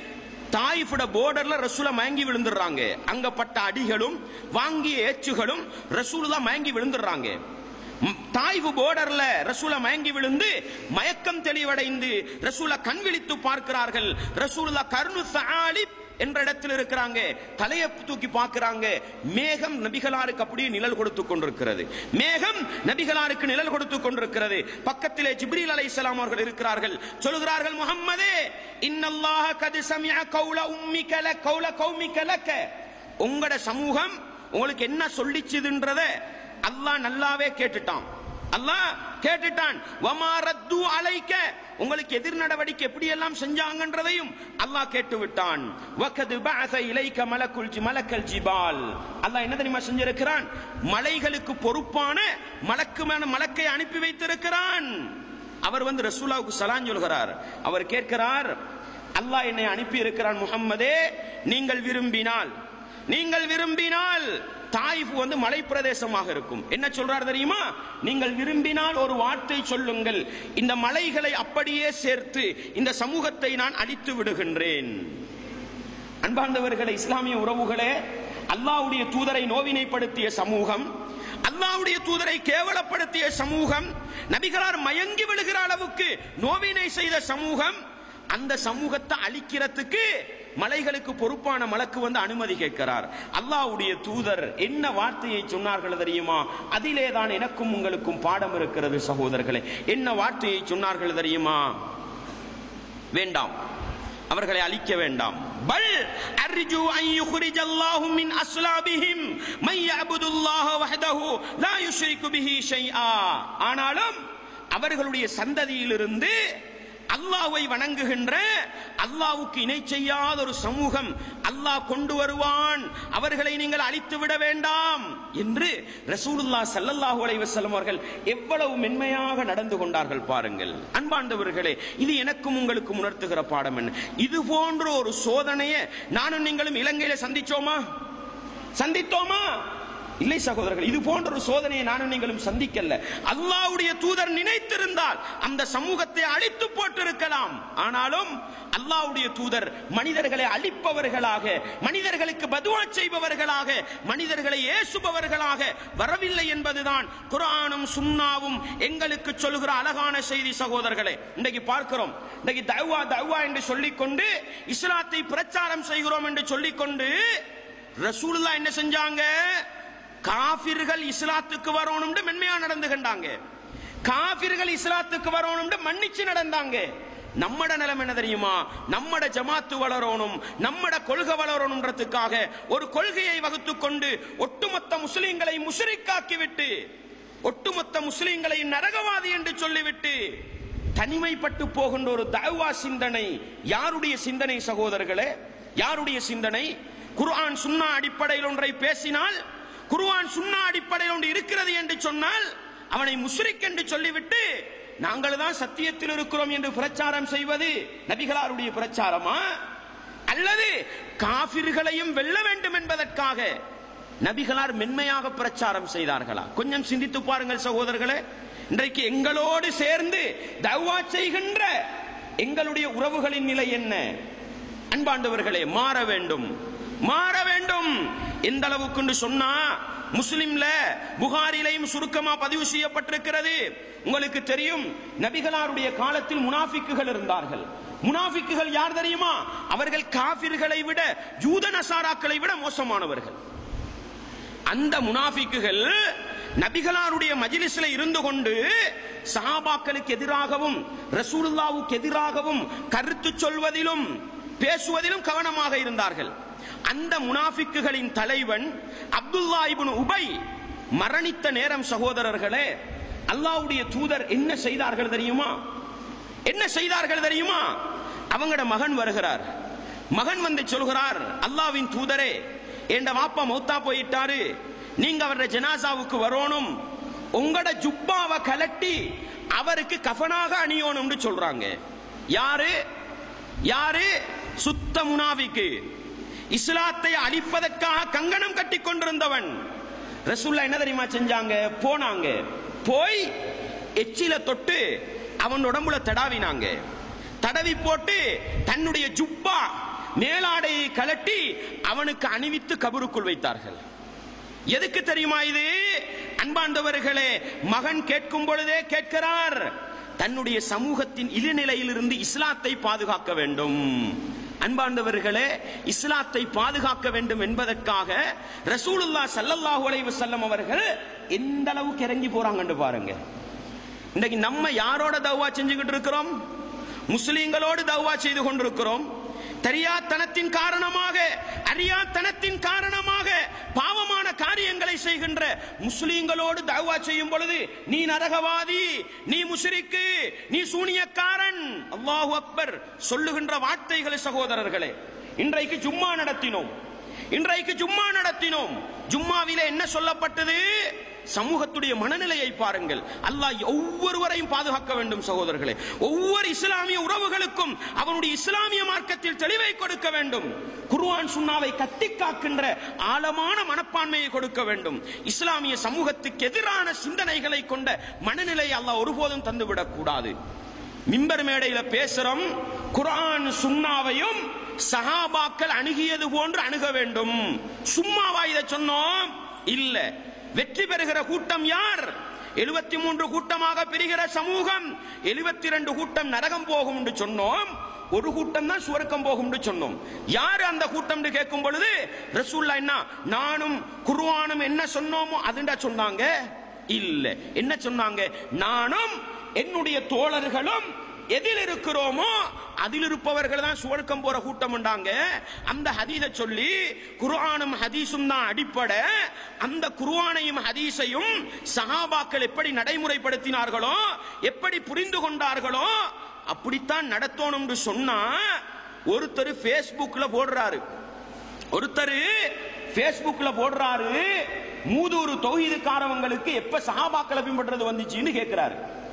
தாயிஃபுட போர்டர்ல ரசூல மயங்கி விழுந்துடுறாங்க அங்க பட்ட அடிகளும் வாங்கிய ஏச்சுகளும் ரசூலுல்லா மயங்கி விழுந்துடுறாங்க ம், தாய்வு போர்டர்ல ரசூல மயங்கி விழுந்து மயக்கம் தெளிவடைந்து ரசூல கண் விழித்து பார்க்கிறார்கள் ரசூலுல்லா கர்னு சாலிப் என்ற இடத்தில் இருக்கிறாங்க தலையை தூக்கி பார்க்கிறாங்க மேகம் நபிகளாருக்கு அப்படியே நிழல் கொடுத்து கொண்டிருக்கிறது மேகம் நபிகளாருக்கு நிழல் கொடுத்து கொண்டிருக்கிறது பக்கத்திலே ஜிப்ரீல் அலைஹிஸ்ஸலாம் அவர்கள் இருக்கிறார்கள் சொல்கிறார்கள் முஹம்மதே இன்னல்லாஹ கது சமிஅ கௌல உம்மிக ல கௌல கௌமிக லக்க உங்களோட சமூகம் உங்களுக்கு என்ன சொல்லிச்சுதுன்றத அல்லாஹ் நல்லாவே கேட்டுட்டான் அல்லாஹ் கேட்டுட்டான் வமா ரத்து அலைக்க உங்களுக்கு எதிர் நடவடிக்கை எப்படி எல்லாம் செஞ்சாங்கன்றதையும் அல்லாஹ் கேட்டு விட்டான் வகது பஅஸ இலைக்க மலக்குல் ஜி மலக்கல் ஜிபால் அல்லாஹ் என்ன தெரியுமா செஞ்சிருக்கிறான் மலைகளுக்கு பொறுப்பான மலக்குமான மலக்கை அனுப்பி வைத்திருக்கிறான் அவர் வந்து ரசூலாவுக்கு சலான் சொல்கிறார் அவர் கேட்கிறார் அல்லாஹ் என்னை அனுப்பி இருக்கிறான் முஹம்மதே நீங்கள் விரும்பினால் நீங்கள் விரும்பினால் தாயிஃப் வந்து மலை பிரதேசமாக இருக்கும் என்ன சொல்றார் தெரியுமா நீங்கள் விரும்பினால் ஒரு வார்த்தை சொல்லுங்கள் இந்த மலைகளை அப்படியே சேர்த்து இந்த சமூகத்தை நான் அழித்து விடுகின்றேன் அன்பார்ந்தவர்களே இஸ்லாமிய உறவுகளே அல்லாஹ்வுடைய தூதரை நோவினைப்படுத்திய சமூகம் அல்லாஹ்வுடைய தூதரை கேவலப்படுத்திய சமூகம் நபிகளார் மயங்கி விழுகிற அளவுக்கு நோவினை செய்த சமூகம் அந்த சமூகத்தை அழிக்கிறதுக்கு மலைகளுக்கு பொறுப்பான மலக்கு வந்து அனுமதி கேட்கிறார் அல்லாஹ்வுடைய தூதர் என்ன வார்த்தையை சொன்னார்கள் தெரியுமா அதிலே தான் எனக்கும் உங்களுக்கும் பாடம் இருக்கிறது சகோதரர்களே என்ன வார்த்தையை சொன்னார்கள் தெரியுமா வேண்டாம் அவர்களை அழிக்க வேண்டாம் பல் அர்ஜு அன் யுக்ரிஜ அல்லாஹு மின் அஸ்லாபிஹிம் மை யஅபுதுல்லாஹ வஹ்தஹு லா யுஷ்ரிகு பிஹி ஷைஆ ஆனாலும் அவர்களுடைய சந்ததியிலிருந்து அல்லாஹ்வை வணங்குகின்ற அல்லாஹ்வுக்கு இணை செய்யாத ஒரு சமூகம் அல்லாஹ் கொண்டு வருவான் அவர்களை நீங்கள் அழித்து விட வேண்டாம் என்று ரசூலுல்லாஹ் ஸல்லல்லாஹு அலைஹி வஸல்லம் அவர்கள் எவ்வளவு மென்மையாக நடந்து கொண்டார்கள் பாருங்கள் அன்பாண்டவர்களே இது எனக்கும் உங்களுக்கும் உணர்த்துகிற பாடம் என்ன இது போன்ற ஒரு சோதனையை நானும் நீங்களும் இலங்கையில சந்திச்சோமா சந்தித்தோமா இல்லை சகோதரர்கள் இது போன்ற ஒரு சோதனையை நானும் நீங்களும் சந்திக்கல அல்லாஹ்வுடைய தூதர் நினைத்திருந்தால் அந்த சமூகத்தை அழித்து போட்டிருக்கலாம் ஆனாலும் அல்லாஹ்வுடைய தூதர் மனிதர்களை அழிப்பவர்களாக மனிதர்களுக்கு பதுவா செய்பவர்களாக மனிதர்களை ஏசுபவர்களாக வரவில்லை என்பதுதான் குர்ஆனும் சுன்னாவும் எங்களுக்கு சொல்லுகிற அழகான செய்தி சகோதரர்களே இன்றைக்கு பார்க்கிறோம் இன்றைக்கு தௌவா தௌவா என்று சொல்லிக்கொண்டு இஸ்லாத்தை பிரச்சாரம் செய்கிறோம் என்று சொல்லிக்கொண்டு ரசூலுல்லாஹ் என்ன செஞ்சாங்க காபிர்கள் இஸ்லாத்துக்கு வரணும்னு மென்மையா நடந்துகின்றாங்க காபிர்கள் இஸ்லாத்துக்கு வரணும்னு மன்னிச்சு நடந்தாங்க நம்மட நிலைமை என்ன தெரியுமா நம்மட ஜமாத்து வளரணும் நம்மட கொள்கை வளரணும்ன்றதுக்காக ஒரு கொள்கையை வகுத்து கொண்டு ஒட்டுமொத்த முஸ்லிம்களை முஷரிக்காக்கி விட்டு ஒட்டுமொத்த முஸ்லிம்களை நரகவாதி என்று சொல்லிவிட்டு தனிமைப்பட்டு போகின்ற ஒரு தௌவா சிந்தனை யாருடைய சிந்தனை சகோதரர்களே யாருடைய சிந்தனை குர்ஆன் சுன்னா அடிப்படையில் ஒன்றை பேசினால் குர்ஆன் சுன்னா அடிப்படையில் ஒன்று இருக்கிறது என்று சொன்னால் அவனை முஷ்ரிக் என்று சொல்லிவிட்டு நாங்கள் தான் சத்தியத்தில் இருக்கிறோம் என்று பிரச்சாரம் செய்வது நபிகளாருடைய பிரச்சாரமா அல்லது காபிர்களையும் வெல்ல வேண்டும் என்பதற்காக நபிகளார் மென்மையாக பிரச்சாரம் செய்தார்களா கொஞ்சம் சிந்தித்து பாருங்கள் சகோதரர்களே இன்றைக்கு எங்களோடு சேர்ந்து தௌவா செய்கின்ற எங்களுடைய உறவுகளின் நிலை என்ன அன்பாண்டவர்களே மாற வேண்டும் மாற வேண்டும் எந்த அளவுக்கு சொன்னா முஸ்லிம்ல புகாரிலையும் சுருக்கமா பதிவு செய்யப்பட்டிருக்கிறது உங்களுக்கு தெரியும் நபிகளாருடைய காலத்தில் முனாஃபிக்குகள் இருந்தார்கள் முனாஃபிக்குகள் யார் தெரியுமா அவர்கள் காபிர்களை விட யூத நசாராக்களை விட மோசமானவர்கள் அந்த முனாஃபிக்குகள் நபிகளாருடைய மஜிலிஸ்ல இருந்து கொண்டு சஹாபாக்களுக்கு எதிராகவும் ரசூலுல்லாவுக்கு எதிராகவும் கருத்து சொல்வதிலும் பேசுவதிலும் கவனமாக இருந்தார்கள் அந்த முனாஃபிக்குகளின் தலைவன் அப்துல்லா இப்னு உபை மரணித்த நேரம் சகோதரர்களே அல்லாஹ்வுடைய தூதர் என்ன செய்தார்கள் தெரியுமா என்ன செய்தார்கள் தெரியுமா அவங்களோட மகன் வருகிறார் மகன் வந்து சொல்கிறார் அல்லாவின் தூதரே என் வாப்பா மௌத்தா போயிட்டாரு நீங்க அவருடைய ஜனாசாவுக்கு வரணும் உங்களோட ஜுப்பாவை கலட்டி அவருக்கு கஃனாக அணியணும்னு சொல்றாங்க யாரு யாரு சுத்த முனாவிக்கு இஸ்லாத்தை அழிப்பதற்காக கங்கணம் கட்டி கொண்டிருந்தவன் ரசூல்லா என்ன தெரியுமா செஞ்சாங்க போனாங்க போய் எச்சில தொட்டு அவன் உடம்புல தடாவினாங்க தடவி போட்டு தன்னுடைய ஜுப்பா மேலாடையை கலட்டி அவனுக்கு அணிவித்து கபருக்குள் வைத்தார்கள் எதுக்கு தெரியுமா இது அன்பாண்டவர்களே மகன் கேட்கும் பொழுதே கேட்கிறார் தன்னுடைய சமூகத்தின் இழிநிலையிலிருந்து இஸ்லாத்தை பாதுகாக்க வேண்டும் அன்பாண்டவர்களே இஸ்லாத்தை பாதுகாக்க வேண்டும் என்பதற்காக ரசூலுல்லா ஸல்லல்லாஹு அலைஹி வஸல்லம் அவர்கள் எந்த அளவுக்கு இறங்கி போறாங்கன்னு பாருங்க இன்னைக்கு நம்ம யாரோட தௌவா செஞ்சுக்கிட்டு இருக்கிறோம் முஸ்லிம்களோடு தௌவா செய்து கொண்டிருக்கிறோம் தெரியாத்தனத்தின் காரணமாக அறியாத்தனத்தின் காரணமாக பாவமான காரியங்களை செய்கின்ற முஸ்லிம்களோடு தௌவா செய்யும் பொழுது நீ நரகவாதி நீ முஸ்ரிக்கு நீ சூனியக்காரன் அல்லாஹு அக்பர் சொல்லுகின்ற வார்த்தைகளை சகோதரர்களே இன்றைக்கு ஜும்மா நடத்தினோம் இன்றைக்கு ஜும்மா நடத்தினோம் ஜும்மாவிலே என்ன சொல்லப்பட்டது சமூகத்துடைய மனநிலையை பாருங்கள் அல்லாஹ் ஒவ்வொருவரையும் பாதுகாக்க வேண்டும் சகோதரர்களே ஒவ்வொரு இஸ்லாமிய உறவுகளுக்கும் அவனுடைய இஸ்லாமிய மார்க்கத்தில் தெளிவை கொடுக்க வேண்டும் குர்ஆன் சுன்னாவை கட்டி காக்கின்ற ஆழமான மனப்பான்மையை கொடுக்க வேண்டும் இஸ்லாமிய சமூகத்துக்கு எதிரான சிந்தனைகளை கொண்ட மனநிலையை அல்லாஹ் ஒருபோதும் தந்துவிடக் கூடாது மிம்பர் மேடையில பேசுறோம் குர்ஆன் சுன்னாவையும் சஹாபாக்கள் அணுகியது போன்று அணுக வேண்டும் சும்மாவா இதை சொன்னோம் இல்ல வெற்றி பெறுகிற கூட்டம் யார் எழுபத்தி மூன்று கூட்டமாக பிரிகிற சமூகம் எழுபத்தி ரெண்டு கூட்டம் நரகம் போகும் என்று சொன்னோம் ஒரு கூட்டம் தான் சுவர்க்கம் போகும் என்று சொன்னோம் யாரு அந்த கூட்டம் கேட்கும் பொழுது ரசூல்லா என்ன நானும் குர்ஆனும் என்ன சொன்னோமோ அதுண்டா சொன்னாங்க இல்ல என்ன சொன்னாங்க நானும் என்னுடைய தோழர்களும் எதில் இருக்கிறோமோ அதில் இருப்பவர்கள் தான் சுவர்க்கம் போற கூட்டம் உண்டாங்க அந்த ஹதீஸ சொல்லி குர்ஆனும் ஹதீஸும் தான் அடிப்படை அந்த குர்ஆனையும் ஹதீஸையும் சஹாபாக்கள் எப்படி நடைமுறைப்படுத்தினார்களோ எப்படி புரிந்து கொண்டார்களோ அப்படித்தான் நடத்தணும்னு சொன்னா ஒருத்தர் Facebookல போடுறாரு ஒருத்தர் Facebookல போடுறாரு மூதூர் தௌஹீதுக்காரவங்களுக்கு எப்ப சஹாபாக்களை பின்பற்றது வந்துச்சுன்னு கேட்கிறாரு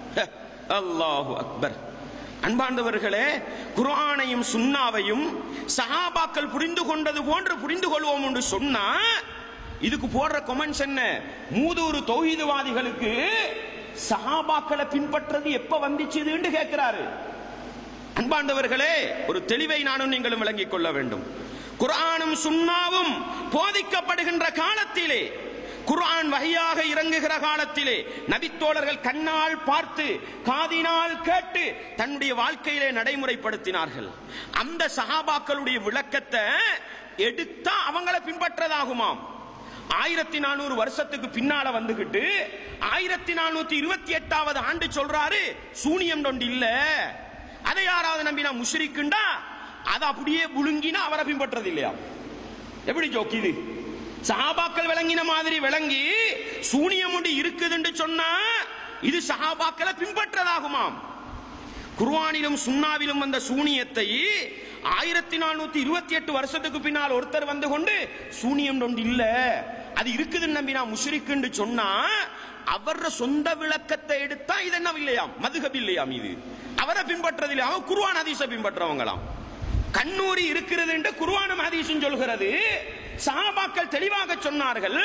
அல்லாஹு அக்பர் அன்பாண்டவர்களே குர்ஆனையும் சுன்னாவையும் சஹாபாக்கள் புரிந்து கொண்டது போன்று புரிந்து கொள்வோம் என்று சொன்னா இதுக்கு போடுற கொமெண்ட்ஸ் என்ன மூதூர் தௌஹீதுவாதிகளுக்கு சஹாபாக்களை பின்பற்றது எப்ப வந்துச்சுன்னு கேட்கிறாரு அன்பாண்டவர்களே ஒரு தெளிவை நானும் நீங்களும் விளங்கிக் கொள்ள வேண்டும் குர்ஆனும் சுன்னாவும் போதிக்கப்படுகின்ற காலத்திலே குர்ஆன் வகையாக இறங்குகிற காலத்திலே நபித்தோழர்கள் கண்ணால் பார்த்து காதினால் கேட்டு தன்னுடைய வாழ்க்கையிலே நடைமுறைப்படுத்தினார்கள் அந்த சஹாபாக்களுடைய விளக்கத்தை எடுத்தா அவங்கள பின்பற்றதாகுமாம் ஆயிரத்தி நானூறு வருஷத்துக்கு பின்னால வந்துகிட்டு ஆயிரத்தி நானூத்தி இருபத்தி எட்டாவது ஆண்டு சொல்றாரு சூனியம் தொண்டு இல்ல அதை யாராவது நம்பினா முஷ்ரிக்குண்டா அதை அப்படியே புழுங்கினா அவரை பின்பற்றது இல்லையா எப்படி ஜோக்கிது சஹாபாக்கள் விளங்கின மாதிரி விளங்கி சூனியம் ஒன்று இருக்குதுன்னு சொன்னா இது சஹாபாக்களை பின்பற்றதாகுமாம் குர்ஆனிலும் சுன்னாவிலும் வந்த சூனியத்தை ஆயிரத்தி நானூத்தி இருபத்தி எட்டு வருஷத்துக்கு பின்னால் ஒருத்தர் வந்து கொண்டு சூனியம் ஒன்று இல்ல அது இருக்குதுன்னு நம்பி நான் முஷ்ரிக்குன்னு சொன்னா அவர சொந்த விளக்கத்தை எடுத்தா இது என்ன இல்லையாம் மதுகப் இல்லையாம் இது அவரை பின்பற்றது இல்லையா அவன் குர்ஆன் ஹதீஸை பின்பற்றவங்களாம் கண்ணூரி இருக்கிறது என்று குர்ஆனும் ஹதீஸும் சொல்கிறது சஹாபாக்கள் தெளிவாக சொன்னார்கள்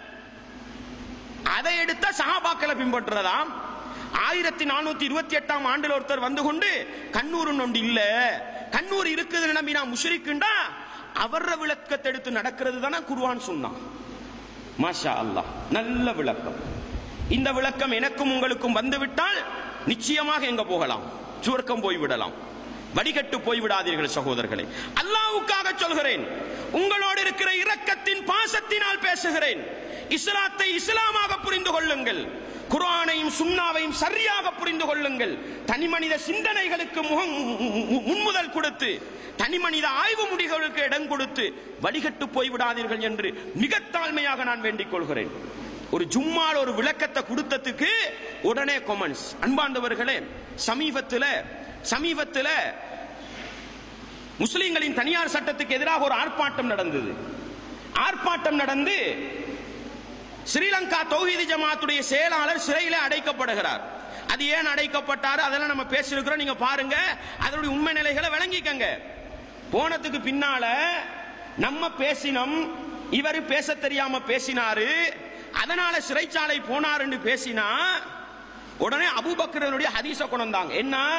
அதை எடுத்த சஹாபாக்களை பின்பற்றுறதாம் ஆயிரத்தி நானூத்தி இருபத்தி எட்டாம் ஆண்டில் ஒருத்தர் வந்து கொண்டு கண்ணூர் ஒன்று இல்ல கண்ணூர் இருக்குது நம்பி நான் முஷரிக்குண்டா அவர விளக்கத்தை எடுத்து நடக்கிறது தானே குர்ஆன் சொன்னான் மாஷா அல்லாஹ் நல்ல விளக்கம் இந்த விளக்கம் எனக்கும் உங்களுக்கும் வந்துவிட்டால் நிச்சயமாக எங்க போகலாம் சுவர்க்கம் போய்விடலாம் வடிகட்டு போய்விடாதீர்கள் சகோதரர்களே அல்லாவுக்காக சொல்கிறேன் உங்களோடு இருக்கிற இரக்கத்தின் பாசத்தினால் பேசுகிறேன் இஸ்லாத்தை இஸ்லாமாக புரிந்து கொள்ளுங்கள் குர்ஆனையும் சுன்னாவையும் சரியாக புரிந்து கொள்ளுங்கள் தனி மனித சிந்தனைகளுக்கு முகம் முன்முதல் கொடுத்து தனி மனித ஆய்வு முடிவுகளுக்கு இடம் கொடுத்து வடிகட்டு போய்விடாதீர்கள் என்று மிக தாழ்மையாக நான் வேண்டிக் கொள்கிறேன் ஒரு ஜும்மால் ஒரு விளக்கத்தை கொடுத்ததுக்கு உடனே கொமெண்ட்ஸ் அன்பாண்டவர்களே சமீபத்தில் சமீபத்தில் முஸ்லிம்களின் தனியார் சட்டத்துக்கு எதிராக ஒரு ஆர்ப்பாட்டம் நடந்தது ஆர்ப்பாட்டம் நடந்து ஸ்ரீலங்கா தௌஹீது ஜமாத்துடைய செயலாளர் சிறையில அடைக்கப்படுகிறார் அது ஏன் அடைக்கப்பட்டாரு அதெல்லாம் நம்ம பேசியிருக்கிறோம் நீங்க பாருங்க அதனுடைய உண்மை நிலைகளை விளங்கிக்கங்க போனதுக்கு பின்னால நம்ம பேசினோம் இவர் பேச தெரியாம பேசினாரு அதனால சிறைச்சாலை போனாருன்னு பேசினா உடனே அபூபக்கரனுடைய ஹதீஸ கொண்டு வந்தாங்க என்ன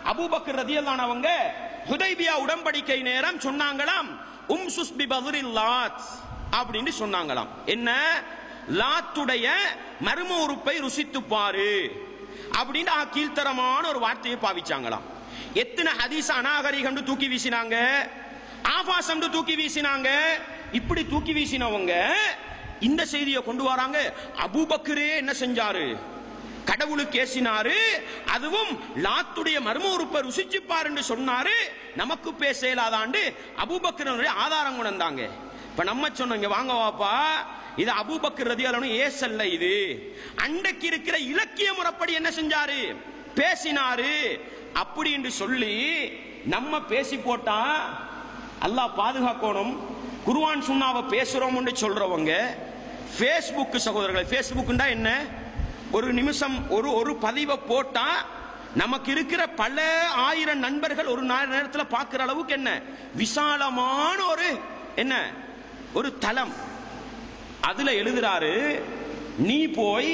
அபூபக்கர் ரதியல்லான் அவங்க ஹுதைபியா உடன்படிக்கை நேரம் சொன்னாங்களாம் உம் சுஸ்பி பதுரில் லாத் அப்படின்னு சொன்னாங்களாம் என்ன லாத்துடைய மர்ம உறுப்பை ருசித்து பாரு அப்படின்னு ஆ கீழ்த்தரமான ஒரு வார்த்தையை பாவிச்சாங்களாம் எத்தனை ஹதீஸ் அநாகரிகம் தூக்கி வீசினாங்க ஆபாசம் தூக்கி வீசினாங்க இப்படி தூக்கி வீசினவங்க இந்த செய்தியை கொண்டு வராங்க அபூபக்கரே என்ன செஞ்சாரு கடவுளுக்கு ஏசினாரு அதுவும் லாத்துடைய மர்ம உறுப்பை ருசிச்சு பாருன்னு சொன்னாரு நமக்கு பேச இயலாதாண்டு அபூபக்கரனுடைய ஆதாரம் கொண்டாங்க இப்ப நம்ம சொன்னோம் இங்க வாங்க வாப்பா இது அபூபக்கர் ரதியாலனு ஏசல்ல இது அண்டைக்கு இருக்கிற இலக்கிய முறைப்படி என்ன செஞ்சாரு பேசினாரு அப்படி என்று சொல்லி நம்ம பேசி போட்டா அல்லாஹ் பாதுகாக்கணும் குருவான் சுண்ணாவை பேசுறோம்னு சொல்றவங்க ஃபேஸ்புக் சகோதரர்கள் ஃபேஸ்புக்னா என்ன ஒரு நிமிஷம் ஒரு ஒரு பதிவை போட்டா நமக்கு இருக்கிற பல ஆயிரம் நண்பர்கள் ஒரு நா- நேரத்துல பார்க்கிற அளவுக்கு என்ன விசாலமான ஒரு என்ன ஒரு தலம் அதுல எழுதுறாரு நீ போய்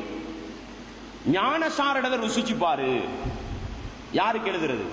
ஞானசாரடதை ருசிச்சு பாரு யாருக்கு எழுதுறது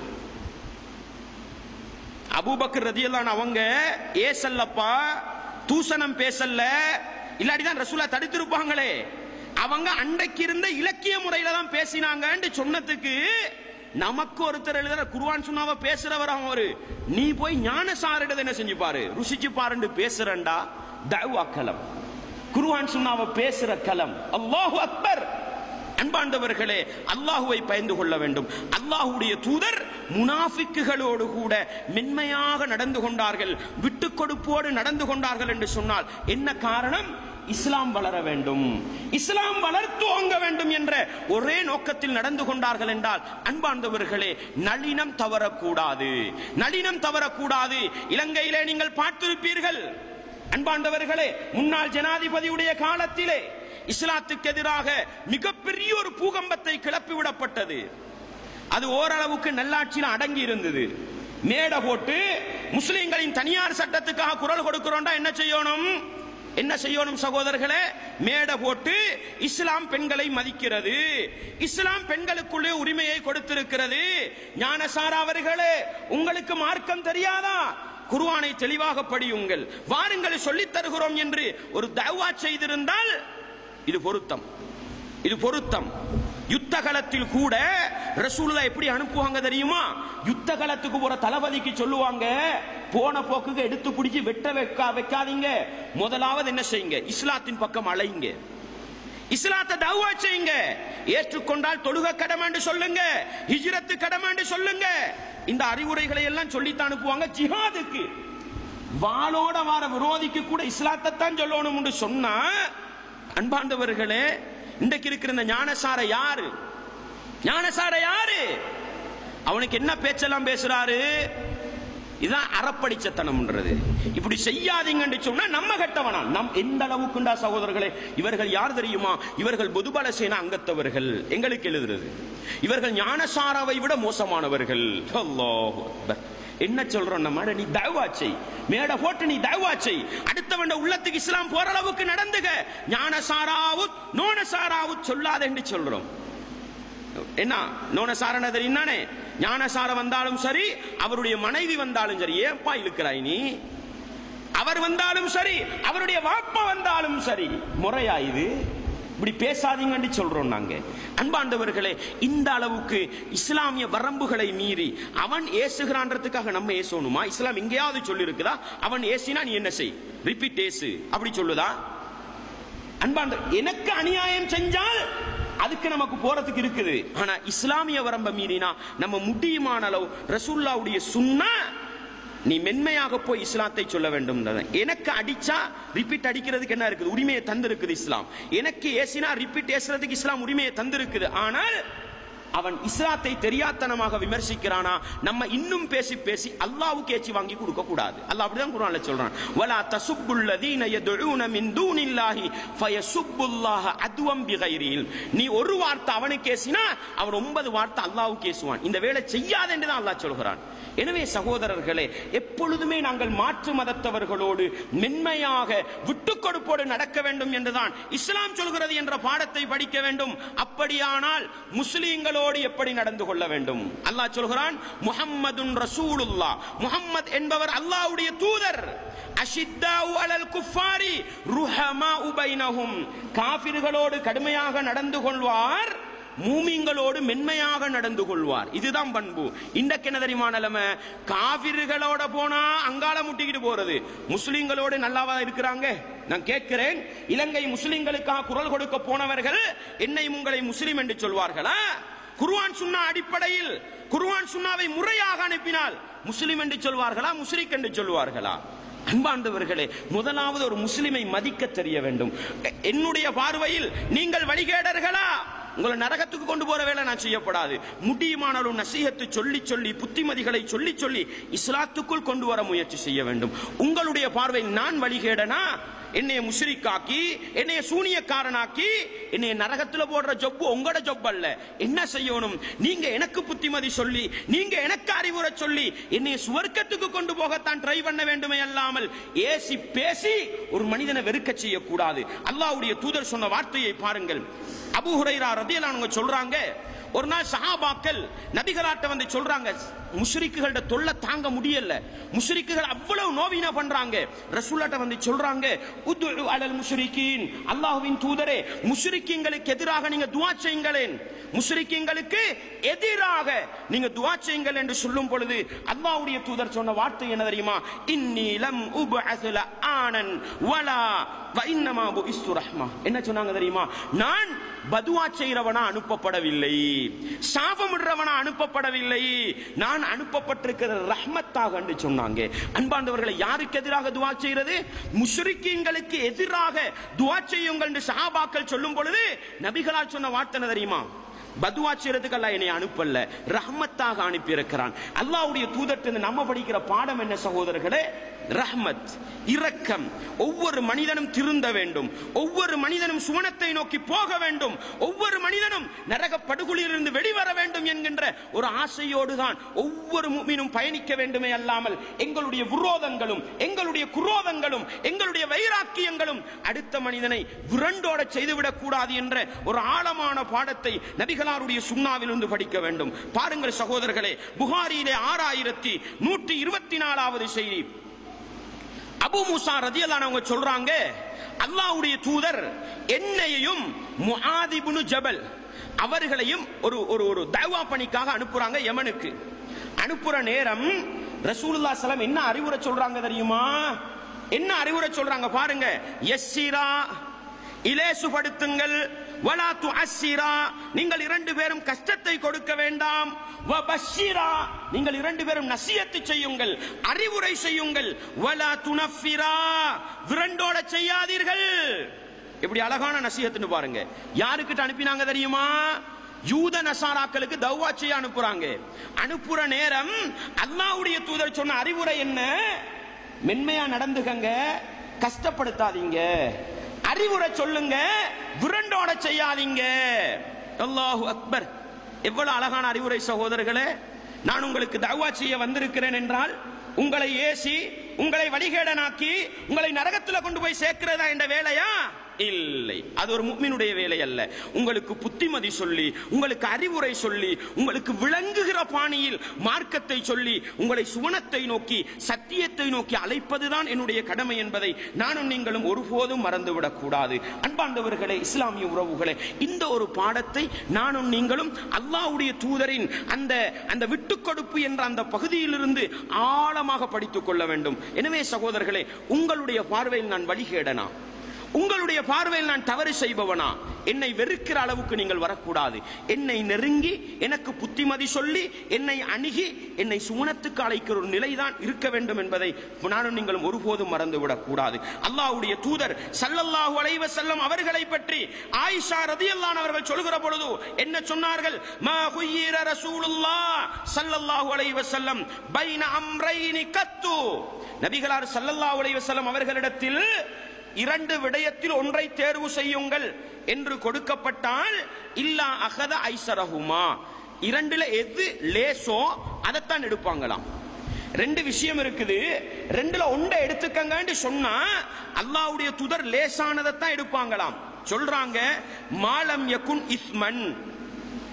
அபூபக்கர் ரதியல்லான் அவங்க ஏசல்லப்பா தூசணம் பேசல்ல இல்லாட்டி தான் ரசூலா தடுத்திருப்பாங்களே அவங்க அண்டைக்கு இருந்த இலக்கிய முறையில தான் பேசினாங்கன்னு சொன்னதுக்கு நமக்கு ஒருத்தர் எழுதுற குருவான் சுண்ணாவ பேசுறவர் அவன் ஒரு நீ போய் ஞானசாரிடதை என்ன செஞ்சு பாரு ருசிச்சு பாருன்னு பேசுறண்டா தவா கலம் குருவான் சுண்ணாவ பேசுற கலம் அல்லாஹு அக்பர் அன்பாண்டவர்களே அல்லாஹுவை பயந்து கொள்ள வேண்டும் அல்லாஹுடைய தூதர் முனாஃபிக்குகளோடு கூட மென்மையாக நடந்து கொண்டார்கள் விட்டு கொடுப்போடு நடந்து கொண்டார்கள் என்று சொன்னால் என்ன காரணம் இஸ்லாம் வளர வேண்டும் இஸ்லாம் வளர்த்துவங்க வேண்டும் என்ற ஒரே நோக்கத்தில் நடந்து கொண்டார்கள் என்றால் அன்பார்ந்தவர்களே நளினம் தவறக்கூடாது நளினம் தவறக்கூடாது இலங்கையிலே நீங்கள் பார்த்திருப்பீர்கள் அன்பாண்டவர்களே முன்னாள் ஜனாதிபதியுடைய காலத்திலே இஸ்லாத்துக்கு எதிராக மிகப்பெரிய ஒரு பூகம்பத்தை கிளப்பி விடப்பட்டது அது ஓரளவுக்கு நல்லாட்சியில் அடங்கி இருந்தது மேடை போட்டு முஸ்லிம்களின் தனியார் சட்டத்துக்காக குரல் கொடுக்கிறோம்டா என்ன செய்யணும் என்ன செய்யணும் சகோதரர்களே மேடை போட்டு இஸ்லாம் பெண்களை மதிக்கிறது இஸ்லாம் பெண்களுக்குள்ளே உரிமையை கொடுத்திருக்கிறது ஞானசாரா அவர்களே உங்களுக்கு மார்க்கம் தெரியாதா குர்ஆனை தெளிவாக படியுங்கள் வாருங்கள் சொல்லித் தருகிறோம் என்று ஒரு தவா செய்திருந்தால் இது பொருத்தம் இது பொருத்தம் யுத்த களத்தில் கூட ரசூலுல்லா எப்படி அனுப்புவாங்க தெரியுமா யுத்த களத்துக்கு போற தளபதிக்கு சொல்லுவாங்க போன போக்குக்கு எடுத்து பிடிச்சி வெட்ட வைக்கா வைக்காதீங்க முதலாவது என்ன செய்யுங்க இஸ்லாத்தின் பக்கம் அலைங்க இஸ்லாத்தை தௌவா செய்யுங்க ஏற்றுக்கொண்டால் தொழுக கடமைன்னு சொல்லுங்க ஹிஜ்ரத்து கடமைன்னு சொல்லுங்க இந்த அறிவுரைகளை எல்லாம் சொல்லித்தான் அனுப்புவாங்க ஜிஹாதுக்கு வாளோட வார விரோதிக்கு கூட இஸ்லாத்தை தான் சொல்லணும் சொன்னா அன்பாண்டவர்களே இன்றைக்கு இருக்கிற இந்த ஞானசார யாரு ஞானசார யாரு அவனுக்கு என்ன பேச்செல்லாம் பேசுறாரு இதான் அறப்படிச்சத்தனம்ன்றது இப்படி செய்யாதீங்கன்னு சொன்னா நம்ம கட்டவனா நம் எந்த அளவுக்குண்டா சகோதரர்களே இவர்கள் யார் தெரியுமா இவர்கள் பொதுபல சேனா அங்கத்தவர்கள் எங்களுக்கு எழுதுறது இவர்கள் ஞானசாராவை விட மோசமானவர்கள் அல்லாஹ் அக்பர். என்ன சொல்றோம் நம்ம அட நீ தயவாச்சை மேட போட்டு நீ தயவாச்சை அடுத்தவண்ட உள்ளத்துக்கு இஸ்லாம் போற அளவுக்கு நடந்துக ஞானசாராவுத் நோனசாராவுத் சொல்லாத என்று சொல்றோம் என்ன நோனசாரன தெரியும்தானே ஞானசார வந்தாலும் சரி அவருடைய மனைவி வந்தாலும் சரி ஏப்பா இழுக்கிறாய் நீ அவர் வந்தாலும் சரி அவருடைய வாப்பா வந்தாலும் சரி முறையா இது இப்படி பேசாதீங்கன்னு சொல்றோம் நாங்க அன்பாண்டவர்களே இந்த அளவுக்கு இஸ்லாமிய வரம்புகளை மீறி அவன் ஏசுகிறான்றதுக்காக நம்ம ஏசணுமா இஸ்லாம் எங்கேயாவது சொல்லி இருக்குதா அவன் ஏசினா நீ என்ன செய் ரிப்பீட் ஏசு அப்படி சொல்லுதா அன்பாண்ட எனக்கு அநியாயம் செஞ்சால் அதுக்கு நமக்கு போறதுக்கு இருக்குது ஆனா இஸ்லாமிய வரம்ப மீறினா நம்ம முடியுமான அளவு ரசூல்லாவுடைய சுன்னா நீ மென்மையாக போய் இஸ்லாத்தை சொல்ல வேண்டும் எனக்கு அடிச்சா ரிப்பீட் அடிக்கிறதுக்கு என்ன இருக்குது உரிமையை தந்திருக்குது இஸ்லாம் எனக்கு ஏசினா ரிப்பீட் ஏசுறதுக்கு இஸ்லாம் உரிமையை தந்திருக்குது ஆனால் அவன் இஸ்லாத்தை தெரியாத்தனமாக விமர்சிக்கிறானா நம்ம இன்னும் பேசி பேசி அல்லாவுக்கு ஏச்சி வாங்கி கொடுக்க கூடாது அல்லாஹ் அப்படிதான் குர்ஆன்ல சொல்றான் வலா தசுப்புல்லதீன யதுஊன மின் தூனில்லாஹி ஃபயசுப்புல்லாஹ அதுவம் பிகைரில் நீ ஒரு வார்த்தை அவனுக்கு ஏசினா அவன் ஒன்பது வார்த்தை அல்லாஹ்வுக்கு ஏசுவான் இந்த வேலை செய்யாத என்று தான் அல்லாஹ் சொல்கிறான் எனவே சகோதரர்களே எப்பொழுதுமே நாங்கள் மாற்று மதத்தவர்களோடு மென்மையாக விட்டு கொடுப்போடு நடக்க வேண்டும் என்றுதான் இஸ்லாம் சொல்கிறது என்ற பாடத்தை படிக்க வேண்டும் அப்படியானால் முஸ்லிம்களோடு மூமிங்களோடு எப்படி நடந்து கொள்ள வேண்டும் அல்லாஹ் சொல்கிறான் முஹம்மதுன் ரசூலுல்லா முஹம்மத் என்பவர் அல்லாஹ்வுடைய தூதர் அஷித்தாவு அலல் குஃபாரி ருஹமாஉ பைனஹும் காஃபிர்களோடு கடுமையாக நடந்து கொள்வார் மூமிங்களோடு மென்மையாக நடந்து கொள்வார் இதுதான் பண்பு இன்றைக்கு என்ன தெரியுமா நிலைமை காவிர்களோட போனா அங்கால முட்டிக்கிட்டு போறது முஸ்லிம்களோடு நல்லாவா இருக்கிறாங்க நான் கேட்கிறேன் இலங்கை முஸ்லிம்களுக்காக குரல் கொடுக்க போனவர்கள் என்னை உங்களை முஸ்லிம் என்று சொல்வார்களா குர்ஆன் சுன்னா அடிப்படையில் குர்ஆன் சுன்னாவை முறையாக அனுப்பினால் முஸ்லிம் என்று சொல்வார்களா முஸ்லிக் என்று சொல்வார்களா அன்பாண்டவர்களே முதலாவது ஒரு முஸ்லிமை மதிக்க தெரிய வேண்டும் என்னுடைய பார்வையில் நீங்கள் வழிகேடர்களா உங்களை நரகத்துக்கு கொண்டு போற வேலை நான் செய்யப்படாது முடியுமானாலும் நசீகத்து சொல்லி சொல்லி புத்திமதிகளை சொல்லி சொல்லி இஸ்லாத்துக்குள் கொண்டு வர முயற்சி செய்ய வேண்டும் உங்களுடைய பார்வையில் நான் வழிகேடனா என்னைய முஷ்ரிக்காக்கி என்னைய சூனியக்காரனாக்கி என்னைய நரகத்துல போடுற ஜொப்பு உங்களோட ஜொப் அல்ல என்ன செய்யணும் நீங்க எனக்கு புத்திமதி சொல்லி நீங்க எனக்கு அறிவுரை சொல்லி என்னைய சுவர்க்கத்துக்கு கொண்டு போகத்தான் ட்ரை பண்ண வேண்டுமே அல்லாமல் ஏசி பேசி ஒரு மனிதனை வெறுக்க செய்யக்கூடாது அல்லாஹ்வுடைய தூதர் சொன்ன வார்த்தையை பாருங்கள் அபு ஹுரைரா ரதியல்லாஹு சொல்றாங்க ஒரு நாள் சஹாபாக்கள் நபிகளாட்ட வந்து சொல்றாங்க முஷ்ரிக்குகளோட தொல்லை தாங்க முடியல முஷ்ரிக்குகள் அவ்வளவு நோவினா பண்றாங்க ரசூலாட்ட வந்து சொல்றாங்க உது அலல் முஷ்ரிக்கீன் அல்லாஹ்வின் தூதரே முஷ்ரிக்கீங்களுக்கு எதிராக நீங்க துஆ செய்யுங்களேன் முஷ்ரிக்கீங்களுக்கு எதிராக நீங்க துஆ செய்யுங்கள் என்று சொல்லும் பொழுது அல்லாஹ்வுடைய தூதர் சொன்ன வார்த்தை என்ன தெரியுமா இன்னி லம் உபஅஸ ஆனன் வலா வ இன்னமா புஇஸ்து ரஹ்மா என்ன சொன்னாங்க தெரியுமா நான் பதுவா செய்றவனா அனுப்பப்படவில்லை சாபமிடுறவனா அனுப்பப்படவில்லை நான் அனுப்பப்பட்டிருக்கிற ரஹ்மத்தாக என்று சொன்னாங்க அன்பாண்டவர்களை யாருக்கு எதிராக துவா செய்கிறது முஷ்ரிக்கீங்களுக்கு எதிராக துவா செய்யுங்கள் என்று சஹாபாக்கள் சொல்லும் பொழுது நபிகளால் சொன்ன வார்த்தை என்ன தெரியுமா பதுவா செய்யறதுக்கு அல்லாஹ் என்னை அனுப்பல்ல ரஹ்மத்தாக அனுப்பி இருக்கிறான் அல்லாஹ்வுடைய தூதர்ட்டு நம்ம படிக்கிற பாடம் என்ன சகோதரர்களே ரஹ்மத் இரக்கம் ஒவ்வொரு மனிதனும் திருந்த வேண்டும் ஒவ்வொரு மனிதனும் சுவனத்தை நோக்கி போக வேண்டும் ஒவ்வொரு மனிதனும் நரக படுகொலியிலிருந்து வெளிவர வேண்டும் என்கின்ற ஒரு ஆசையோடு தான் ஒவ்வொரு முஃமினும் பயணிக்க வேண்டுமே அல்லாமல் எங்களுடைய விரோதங்களும் எங்களுடைய குரோதங்களும் எங்களுடைய வைராக்கியங்களும் அடுத்த மனிதனை விரண்டோட செய்துவிடக் கூடாது என்ற ஒரு ஆழமான பாடத்தை நபிகளாருடைய சுண்ணாவிலிருந்து படிக்க வேண்டும் பாருங்கள் சகோதரர்களே புகாரியிலே ஆறாயிரத்தி நூற்றி இருபத்தி நாலாவது செய்தி அபு மூசா ரதியல்லானவங்க சொல்றாங்க அல்லாஹ்வுடைய தூதர் என்னையையும் முஆதிபுனு ஜபல் அவர்களையும் ஒரு ஒரு ஒரு தவா பணிக்காக அனுப்புறாங்க யமனுக்கு அனுப்புற நேரம் ரசூலுல்லாஹ் ஸல்லம் என்ன அறிவுரை சொல்றாங்க தெரியுமா என்ன அறிவுரை சொல்றாங்க பாருங்க யஸ்ஸிரா இலேசுபடுத்துங்கள் வலா துஅஸ்ஸிரா நீங்கள் இரண்டு பேரும் கஷ்டத்தை கொடுக்க வேண்டாம் வபஷ்ஷிரா நீங்கள் இரண்டு பேரும் நசியத்து செய்யுங்கள் அறிவுரை செய்யுங்கள் வலா துனஃபிரா விரண்டோட செய்யாதீர்கள் இப்படி அழகான நசியத்துன்னு பாருங்க யாருக்கிட்ட அனுப்பினாங்க தெரியுமா யூத நசாராக்களுக்கு தௌவா செய்ய அனுப்புறாங்க அனுப்புற நேரம் அல்லாஹ்வுடைய தூதர் சொன்ன அறிவுரை என்ன மென்மையா நடந்துக்கங்க கஷ்டப்படுத்தாதீங்க அறிவுரை சொல்லுங்க விரண்டோட செய்யாதீங்க அல்லாஹு அக்பர் எவ்வளவு அழகான அறிவுரை சகோதரர்களே நான் உங்களுக்கு தவா செய்ய வந்திருக்கிறேன் என்றால் உங்களை ஏசி உங்களை வழிகேடனாக்கி உங்களை நரகத்துல கொண்டு போய் சேர்க்கிறதா என்ற வேலையா இல்லை அது ஒரு முக்மினுடைய வேலை அல்ல உங்களுக்கு புத்திமதி சொல்லி உங்களுக்கு அறிவுரை சொல்லி உங்களுக்கு விளங்குகிற பாணியில் மார்க்கத்தை சொல்லி உங்களை சுவனத்தை நோக்கி சத்தியத்தை நோக்கி அழைப்பதுதான் என்னுடைய கடமை என்பதை நானும் நீங்களும் ஒருபோதும் மறந்துவிடக் கூடாது அன்பாண்டவர்களே இஸ்லாமிய உறவுகளே இந்த ஒரு பாடத்தை நானும் நீங்களும் அல்லாஹ்வுடைய தூதரின் அந்த அந்த விட்டுக் கொடுப்பு என்ற அந்த பகுதியிலிருந்து ஆழமாக படித்துக் கொள்ள வேண்டும் எனவே சகோதரர்களே உங்களுடைய பார்வையில் நான் வழிகேடனா உங்களுடைய பார்வையில் நான் தவறு செய்பவனா என்னை வெறுக்கிற அளவுக்கு நீங்கள் வரக்கூடாது என்னை நெருங்கி எனக்கு புத்திமதி சொல்லி என்னை அணுகி என்னை சுவனத்துக்கு அழைக்கிற ஒரு நிலைதான் இருக்க வேண்டும் என்பதை நானும் நீங்களும் ஒருபோதும் மறந்துவிடக் கூடாது அல்லாஹ்வுடைய தூதர் சல்லல்லாஹு அலைஹி வஸல்லம் அவர்களை பற்றி ஆயிஷா ரதியல்லான் அவர்கள் சொல்கிற பொழுது என்ன சொன்னார்கள் மா ஹுய்யிர ரசூலுல்லாஹ் ஸல்லல்லாஹு அலைஹி வஸல்லம் பைன அம்ரைனி கத்து நபிகளார் ஸல்லல்லாஹு அலைஹி வஸல்லம் அவர்களிடத்தில் இரண்டு விடயத்தில் ஒன்றை தேர்வு செய்யுங்கள் என்று கொடுக்கப்பட்டால் இல்லா அகத ஐசரகுமா இரண்டுல எது லேசோ அதைத்தான் எடுப்பாங்களாம் ரெண்டு விஷயம் இருக்குது ரெண்டுல ஒன்றை எடுத்துக்கங்கன்னு சொன்னா அல்லாஹ்வுடைய துதர் லேசானதைத்தான் எடுப்பாங்களாம் சொல்றாங்க மாலம் யகுன் இஸ்மன்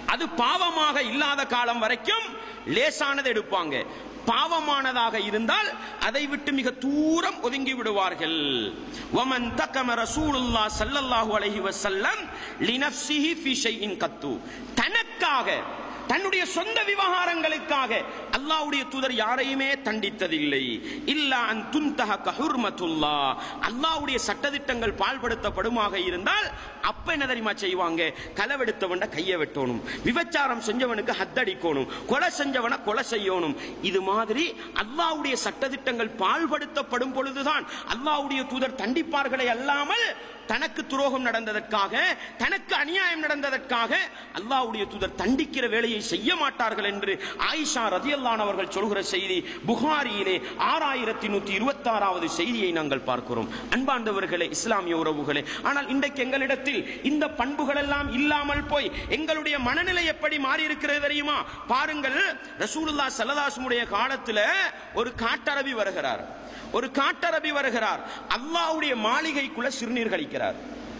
அது பாவமாக இல்லாத காலம் வரைக்கும் லேசானதை எடுப்பாங்க பாவமானதாக இருந்தால் அதை விட்டு மிக தூரம் ஒதுங்கி விடுவார்கள் வமன் தக்கம ரசூலுல்லா ஸல்லல்லாஹு அலைஹி வஸல்லம் லினஃப்ஸிஹி ஃபீ ஷைஇன் கத்து தனக்காக தன்னுடைய சொந்த விவகாரங்களுக்காக அல்லாஹ்வுடைய தூதர் யாரையுமே தண்டித்ததில்லை இல்ல அன் துன்தஹ கஹுர்மத்துல்லா அல்லாஹ்வுடைய சட்டதிட்டங்கள் பால்படுத்தப்படுமாக இருந்தால் அப்ப என்ன தெரியுமா செய்வாங்க களவெடுத்தவன கையை வெட்டணும் விபச்சாரம் செஞ்சவனுக்கு ஹத்தடிக்கணும் கொலை செஞ்சவனை கொலை செய்யணும் இது மாதிரி அல்லாஹ்வுடைய சட்டதிட்டங்கள் பால்படுத்தப்படும் பொழுதுதான் அல்லாஹ்வுடைய தூதர் தண்டிப்பார்களே அல்லாமல் தனக்கு துரோகம் நடந்ததற்காக தனக்கு அநியாயம் நடந்ததற்காக அல்லாஹ்வுடைய தூதர் தண்டிக்கிற வேலையை செய்ய மாட்டார்கள் என்று ஆயிஷா ரதியல்லான் அவர்கள் சொல்கிற செய்தி புகாரியிலே ஆறாயிரத்தி நூத்தி இருபத்தி ஆறாவது செய்தியை நாங்கள் பார்க்கிறோம் அன்பாண்டவர்களே இஸ்லாமிய உறவுகளே ஆனால் இன்றைக்கு எங்களிடத்தில் இந்த பண்புகள் எல்லாம் இல்லாமல் போய் எங்களுடைய மனநிலை எப்படி மாறி இருக்கிறது தெரியுமா பாருங்கள் ரசூலுல்லா சல்லதாசுடைய காலத்துல ஒரு காட்டரபி வருகிறார் ஒரு காட்டரபி வருகிறார் அல்லாஹ்வுடைய மாளிகைக்குள்ள சிறுநீர் கழிக்கிறார்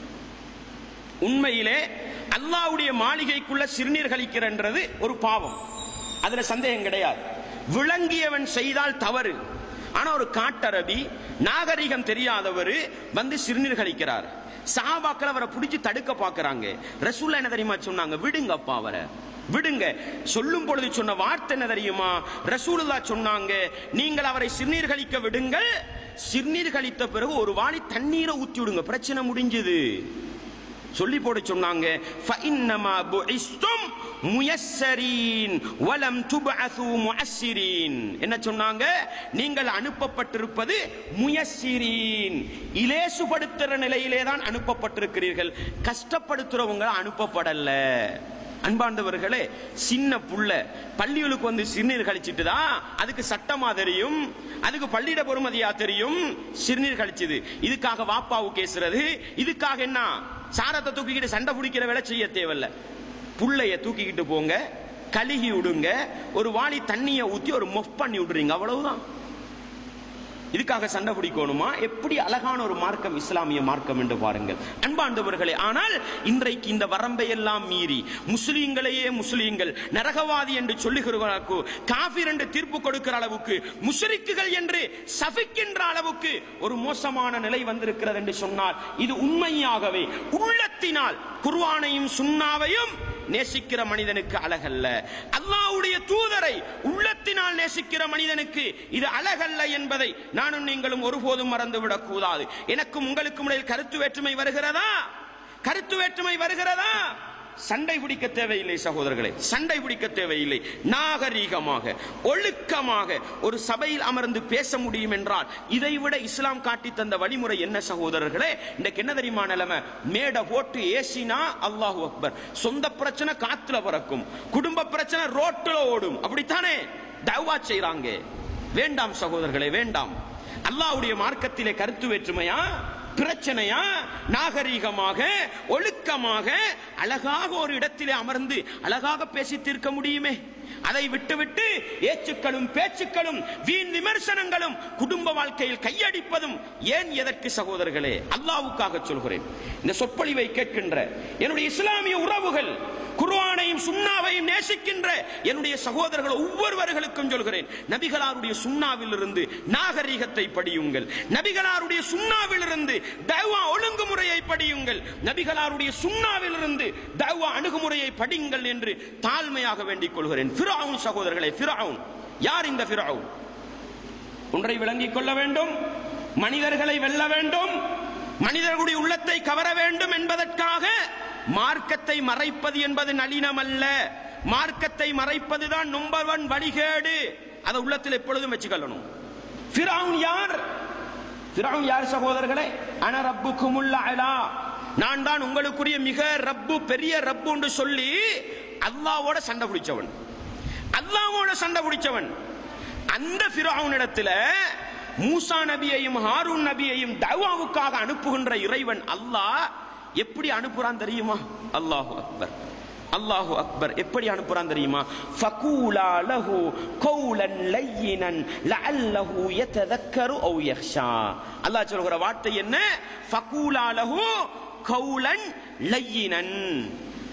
உண்மையிலே அல்லாஹ்வுடைய மாளிகைக்குள்ள சிறுநீர் கழிக்கிறன்றது ஒரு பாவம் அதுல சந்தேகம் கிடையாது விளங்கியவன் செய்தால் தவறு ஆனா ஒரு காட்டரபி நாகரிகம் தெரியாதவர் வந்து சிறுநீர் கழிக்கிறார் சஹாபாக்கள் அவரை பிடிச்சு தடுக்க பாக்குறாங்க ரசூல்லா என்ன தெரியுமா சொன்னாங்க விடுங்கப்பா அவரை விடுங்க சொல்லும் பொழுது சொன்ன வார்த்தை என்ன தெரியுமா ரசூலுல்லா சொன்னாங்க நீங்கள் அவரை சிறுநீர் கழிக்க விடுங்கள் சிறுநீர் கழித்த பிறகு ஒரு வாளி தண்ணீரை ஊத்தி விடுங்க பிரச்சனை முடிஞ்சது சொல்லி போட சொன்னாங்க فإنما بعثتم முயஸ்ஸரீன் வலம் துபஅது முஅஸ்ஸிரீன் என்ன சொன்னாங்க நீங்கள் அனுப்பப்பட்டிருப்பது முயஸ்ஸிரீன் இலேசுபடுத்துற நிலையிலே தான் அனுப்பப்பட்டிருக்கிறீர்கள் கஷ்டப்படுத்துறவங்க அனுப்பப்படல அன்பாண்டவர்களே சின்ன புள்ள பள்ளிகளுக்கு வந்து சிறுநீர் கழிச்சிட்டுதா அதுக்கு சட்டமா தெரியும் அதுக்கு பள்ளியிட பொறுமதியா தெரியும் சிறுநீர் கழிச்சது இதுக்காக வாப்பாவு கேசுறது இதுக்காக என்ன சாரத்தை தூக்கிக்கிட்டு சண்டை பிடிக்கிற வேலை செய்ய தேவையில்ல புள்ளைய தூக்கிக்கிட்டு போங்க கழுகி விடுங்க ஒரு வாளி தண்ணியை ஊத்தி ஒரு மொஃப் பண்ணி விடுறீங்க அவ்வளவுதான் இதுக்காக சண்டை பிடிக்கணுமா எப்படி அழகான ஒரு மார்க்கம் இஸ்லாமிய மார்க்கம் என்று பாருங்கள் அன்பாண்டவர்களே ஆனால் இன்றைக்கு இந்த வரம்பை எல்லாம் மீறி முஸ்லீம்களையே முஸ்லீம்கள் நரகவாதி என்று சொல்லுகிறாக்கு காபிர் என்று தீர்ப்பு கொடுக்கிற அளவுக்கு முஸ்லிக்குகள் என்று சபிக்கின்ற அளவுக்கு ஒரு மோசமான நிலை வந்திருக்கிறது என்று சொன்னால் இது உண்மையாகவே உள்ளத்தினால் குர்ஆனையும் சுன்னாவையும் நேசிக்கிற மனிதனுக்கு அழகல்ல அல்லாஹ்வுடைய தூதரை உள்ளத்தினால் நேசிக்கிற மனிதனுக்கு இது அழகல்ல என்பதை நானும் நீங்களும் ஒருபோதும் மறந்துவிடக் கூடாது எனக்கும் உங்களுக்கும் இடையில் கருத்து வேற்றுமை வருகிறதா கருத்து வேற்றுமை வருகிறதா சண்டை பிடிக்க தேவையில்லை சகோதரர்களே சண்டை பிடிக்க தேவையில்லை நாகரீகமாக ஒழுக்கமாக ஒரு சபையில் அமர்ந்து பேச முடியும் என்றால் இதைவிட இஸ்லாம் காட்டி தந்த வழிமுறை என்ன சகோதரர்களே இன்னைக்கு என்ன தெரியுமா நிலைமை மேடை போட்டு ஏசினா அல்லாஹு அக்பர் சொந்த பிரச்சனை காத்துல பறக்கும் குடும்ப பிரச்சனை ரோட்டுல ஓடும் அப்படித்தானே தவா செய்றாங்க வேண்டாம் சகோதரர்களே வேண்டாம் அல்லாஹ்வுடைய மார்க்கத்திலே கருத்து வேற்றுமையா பிரச்சனையா நாகரீகமாக ஒழுக்கமாக அழகாக ஒரு இடத்திலே அமர்ந்து அழகாக பேசி தீர்க்க முடியுமே அதை விட்டுவிட்டு ஏச்சுக்களும் பேச்சுக்களும் வீண் விமர்சனங்களும் குடும்ப வாழ்க்கையில் கையடிப்பதும் ஏன் எதற்கு சகோதரர்களே அல்லாவுக்காக சொல்கிறேன் இந்த சொற்பொழிவை கேட்கின்ற என்னுடைய இஸ்லாமிய உறவுகள் குர்ஆனையும் சுண்ணாவையும் நேசிக்கின்ற என்னுடைய சகோதரர்கள் ஒவ்வொருவர்களுக்கும் சொல்கிறேன் நபிகளாருடைய சுண்ணாவில் இருந்து நாகரீகத்தை படியுங்கள் நபிகளாருடைய சுண்ணாவில் இருந்து தவா ஒழுங்குமுறையை படியுங்கள் நபிகளாருடைய சுண்ணாவில் இருந்து தவா அணுகுமுறையை படியுங்கள் என்று தாழ்மையாக வேண்டிக் கொள்கிறேன் ஃபிரௌன் சகோதரர்களே ஃபிரௌன் யார் இந்த ஃபிரௌன் ஒன்றை விளங்கிக் கொள்ள வேண்டும் மனிதர்களை வெல்ல வேண்டும் மனிதர்களுடைய உள்ளத்தை கவர வேண்டும் என்பதற்காக மார்க்கத்தை மறைப்பது என்பது நளினம் அல்ல மார்க்கத்தை மறைப்பதுதான் நம்பர் ஒன் வழிகேடு அதை உள்ளத்தில் எப்பொழுதும் வச்சுக்கொள்ளணும் ஃபிரௌன் யார் ஃபிரௌன் யார் சகோதரர்களே அன ரப்புக்குமுல் அலா நான் தான் உங்களுக்குரிய மிக ரப்பு பெரிய ரப்பு என்று சொல்லி அல்லாவோட சண்டை பிடிச்சவன் அல்லாவோட சண்டை பிடிச்சவன் அந்த ஃபிரௌன் இடத்துல மூசா நபியையும் ஹாரூன் நபியையும் தவாவுக்காக அனுப்புகின்ற இறைவன் அல்லாஹ் எப்படி அனுப்புறான் தெரியுமா அல்லாஹு அக்பர் அல்லாஹு அக்பர் எப்படி அனுப்புறான் தெரியுமா ஃபகூலா லஹு கௌலன் லையினன் லஅல்லஹு யததக்கரு அவ் யக்ஷா அல்லாஹ் சொல்கிற வார்த்தை என்ன ஃபகூலா லஹு கௌலன் லையினன்